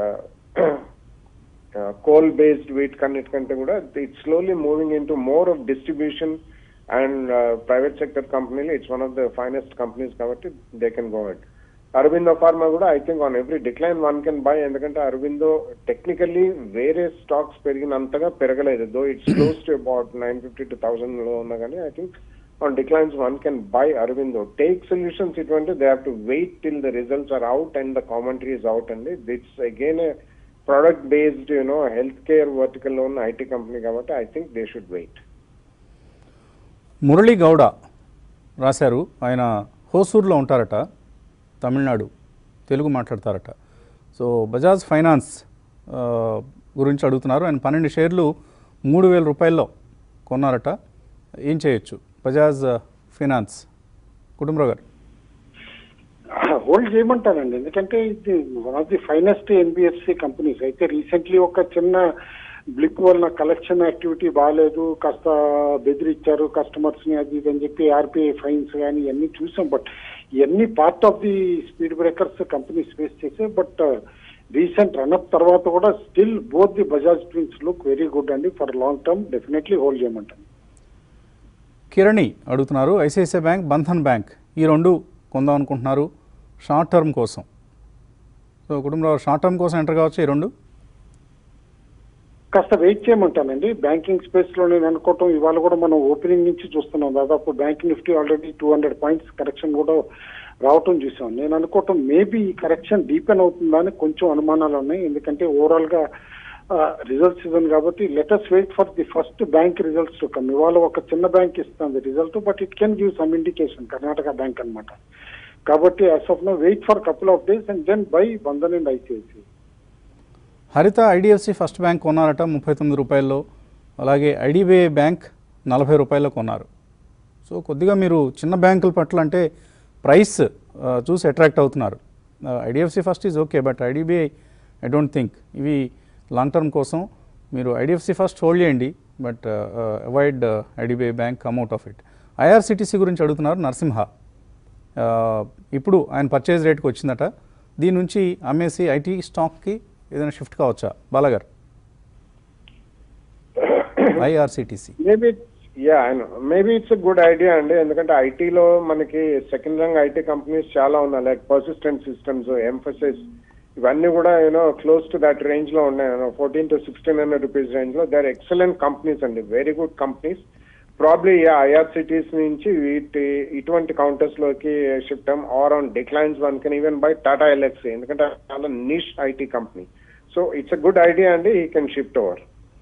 coal based వీట్ కన్నిటికంటే కూడా it slowly moving into more of distribution and private sector కంపెనీలు it's one of the finest companies కాబట్టి they can go it Aurobindo pharma కూడా I think on every decline one can buy ఎందుకంటే Aurobindo technically వేరే stocks పెరిగినంతగా పెరగలేదు దో it's close to about nine fifty two thousand లో ఉన్నా కానీ I think on declines one can buy Aurobindo take solutions ఇటువంటి they have to wait till the results are out and the commentary is out అండి it's again a product based you know health care vertical లో ఉన్న IT company కాబట్టి I think they should wait Murali Gowda రాశారు ఆయన హోసూర్లో ఉంటారట తమిళనాడు తెలుగు మాట్లాడతారట సో బజాజ్ ఫైనాన్స్ ఆ, గురించి అడుగుతున్నారు ఆయన పన్నెండు షేర్లు మూడు వేల రూపాయల్లో కొన్నారట ఏం చేయొచ్చు బజాజ్ ఫైనాన్స్ కుటుంబరావు గారు హోల్డ్ చేయమంటానండి ఎందుకంటే ఇది one of the finest NBFC companies అయితే రీసెంట్లీ ఒక చిన్న బ్లిప్ వలన కలెక్షన్ యాక్టివిటీ బాగాలేదు కాస్త బెదిరిచ్చారు కస్టమర్స్ ని అది ఇది అని చెప్పి ఆర్బీఐ ఫైన్స్ కానీ ఇవన్నీ చూసాం బట్ ఇవన్నీ part of the speed breakers companies face చేసే బట్ రీసెంట్ రన్అప్ తర్వాత కూడా still both the Bajaj twins look very good అండి for long term definitely hold చేయమంటాను కిరణి అడుగుతున్నారు ఐసిఐసిఐ బ్యాంక్ బంధన్ బ్యాంక్ ఈ రెండు కొందాం అనుకుంటున్నారు షార్ట్ టర్మ్ కోసం సో కుటుంబంలో షార్ట్ టర్మ్ కోసం ఎంటర్ కావచ్చు ఈ రెండు కాస్త వెయిట్ చేయమంటానండి బ్యాంకింగ్ స్పేస్ లో నేను అనుకోవటం ఇవాళ కూడా మనం ఓపెనింగ్ నుంచి చూస్తున్నాం దాదాపు bank Nifty already two hundred points correction కూడా రావటం చూసాం నేను అనుకోవటం మేబీ ఈ కరెక్షన్ డీపెన్ అవుతుందా అని కొంచెం అనుమానాలు ఉన్నాయి ఎందుకంటే ఓవరాల్ గా రిజల్ట్ సీజన్ కాబట్టి let us wait for the first bank results to come ఇవాళ ఒక చిన్న బ్యాంక్ ఇస్తుంది result but it can give some indication Karnataka bank అన్నమాట కాబట్టి as of now wait for couple of days and then buy Bandhan and ICICI Haritha IDFC first bank కొన్నారట ముప్పై తొమ్మిది రూపాయల్లో అలాగే ఐడిబిఐ బ్యాంక్ నలభై రూపాయల్లో కొన్నారు సో కొద్దిగా మీరు చిన్న బ్యాంకుల పట్ల అంటే ప్రైస్ ఆ, చూసి అట్రాక్ట్ అవుతున్నారు IDFC first is okay but IDBI I don't think ఇవి లాంగ్ టర్మ్ కోసం మీరు ఐడిఎఫ్సి ఫస్ట్ హోల్డ్ చేయండి but avoid IDBI bank come out of it IRCTC గురించి అడుగుతున్నారు నరసింహ ఆ, ఇప్పుడు ఆయన పర్చేజ్ రేట్కి వచ్చిందట దీని నుంచి అమ్మేసి ఐటీ స్టాక్కి ఏదైనా షిఫ్ట్ కావచ్చా బాలాగారు IRCTC maybe yeah maybe it's good idea అండి ఎందుకంటే ఐటీలో మనకి సెకండ్ రంగ్ ఐటీ కంపెనీస్ చాలా ఉన్నాయి లైక్ పర్సిస్టెంట్ సిస్టమ్స్ ఎంఫసిస్ ఇవన్నీ కూడా you know close to that range లో ఉన్నాయి fourteen to sixteen hundred rupees range లో దే ఆర్ ఎక్సలెంట్ కంపెనీస్ అండి very good companies probably IRCTCs నుంచి వీటి ఇటువంటి కౌంటర్స్ లోకి shift um are on declines one can even buy Tata Elxsi ఎందుకంటే చాలా niche IT company so it's a good idea అండి ఈ can shift over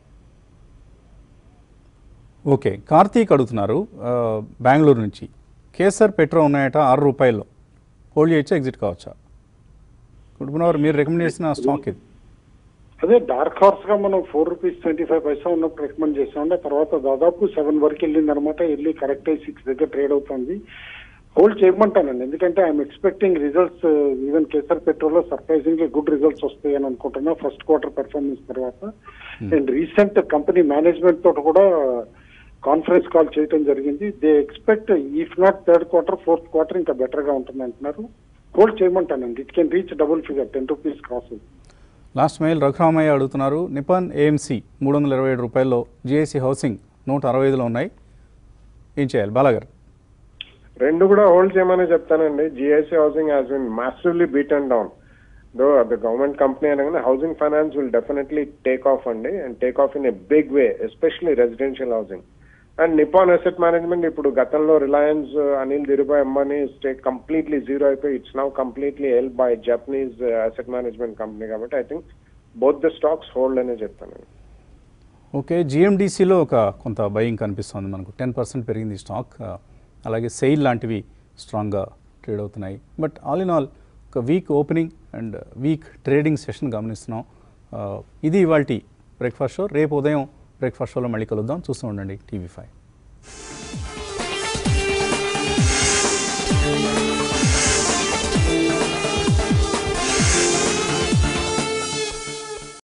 okay Karthik అడుగుతున్నారు ఆ, బెంగళూరు నుంచి కేసర్ పెట్రో ఉన్నాయట ఆరు రూపాయల్లో హోల్డ్ చేయొచ్చా ఎగ్జిట్ కావచ్చా కుటుంబం మీరు రికమెండ్ చేసిన స్టాక్ ఇది అదే డార్క్ హార్స్ గా మనం four rupees twenty five paisa ఉన్నప్పుడు రికమెండ్ చేసామంటే తర్వాత దాదాపు సెవెన్ వరకు వెళ్ళింది అనమాట వెళ్ళి కరెక్ట్ అయ్యి సిక్స్ దగ్గర ట్రేడ్ అవుతుంది హోల్డ్ చేయమంటానండి ఎందుకంటే I'm expecting results even Kesar petrol లో సర్ప్రైజింగ్లీ గుడ్ రిజల్ట్స్ వస్తాయి అని అనుకుంటున్నా ఫస్ట్ క్వార్టర్ పెర్ఫార్మెన్స్ తర్వాత అండ్ రీసెంట్ కంపెనీ మేనేజ్మెంట్ తోటి కూడా కాన్ఫరెన్స్ కాల్ చేయడం జరిగింది they expect if not third quarter fourth quarter ఇంకా బెటర్ గా ఉంటుంది అంటున్నారు హోల్డ్ చేయమంటానండి it can reach double figure ten rupees cross last mail Raghuramaiah అడుగుతున్నారు నిపాన్ ఏఎంసీ మూడు వందల ఇరవై ఏడు రూపాయల్లో జిఐసి హౌసింగ్ నూట అరవై ఐదులో ఉన్నాయి ఏం చేయాలి బాలాగారు రెండు కూడా హోల్డ్ చేయమని చెప్తానండి GIC housing has been massively beaten down though the government company అనగానే housing finance will definitely take off అండి and take off in a big way especially residential housing and Nippon asset management ఇప్పుడు గతంలో Reliance Anil Dhirubhai Ambani stake completely zero అయిపోయి it's now completely help by Japanese asset management company కాబట్టి I think both the stocks hold అనే చెప్తానండి okay జిఎండిసిలో ఒక కొంత భయం కనిపిస్తుంది మనకు టెన్ పర్సెంట్ పెరిగింది ఈ స్టాక్ ఆ, అలాగే సెయిల్ లాంటివి స్ట్రాంగ్గా ట్రేడ్ అవుతున్నాయి బట్ ఆల్ ఇన్ ఆల్ ఒక weak opening and weak trading session గమనిస్తున్నాం ఆ, ఇది ఇవాళ బ్రేక్ఫాస్ట్ షో రేపు ఉదయం బ్రేక్ఫాస్ట్ షోలో మళ్ళీ కలుద్దాం చూస్తూ ఉండండి టీవీ ఫైవ్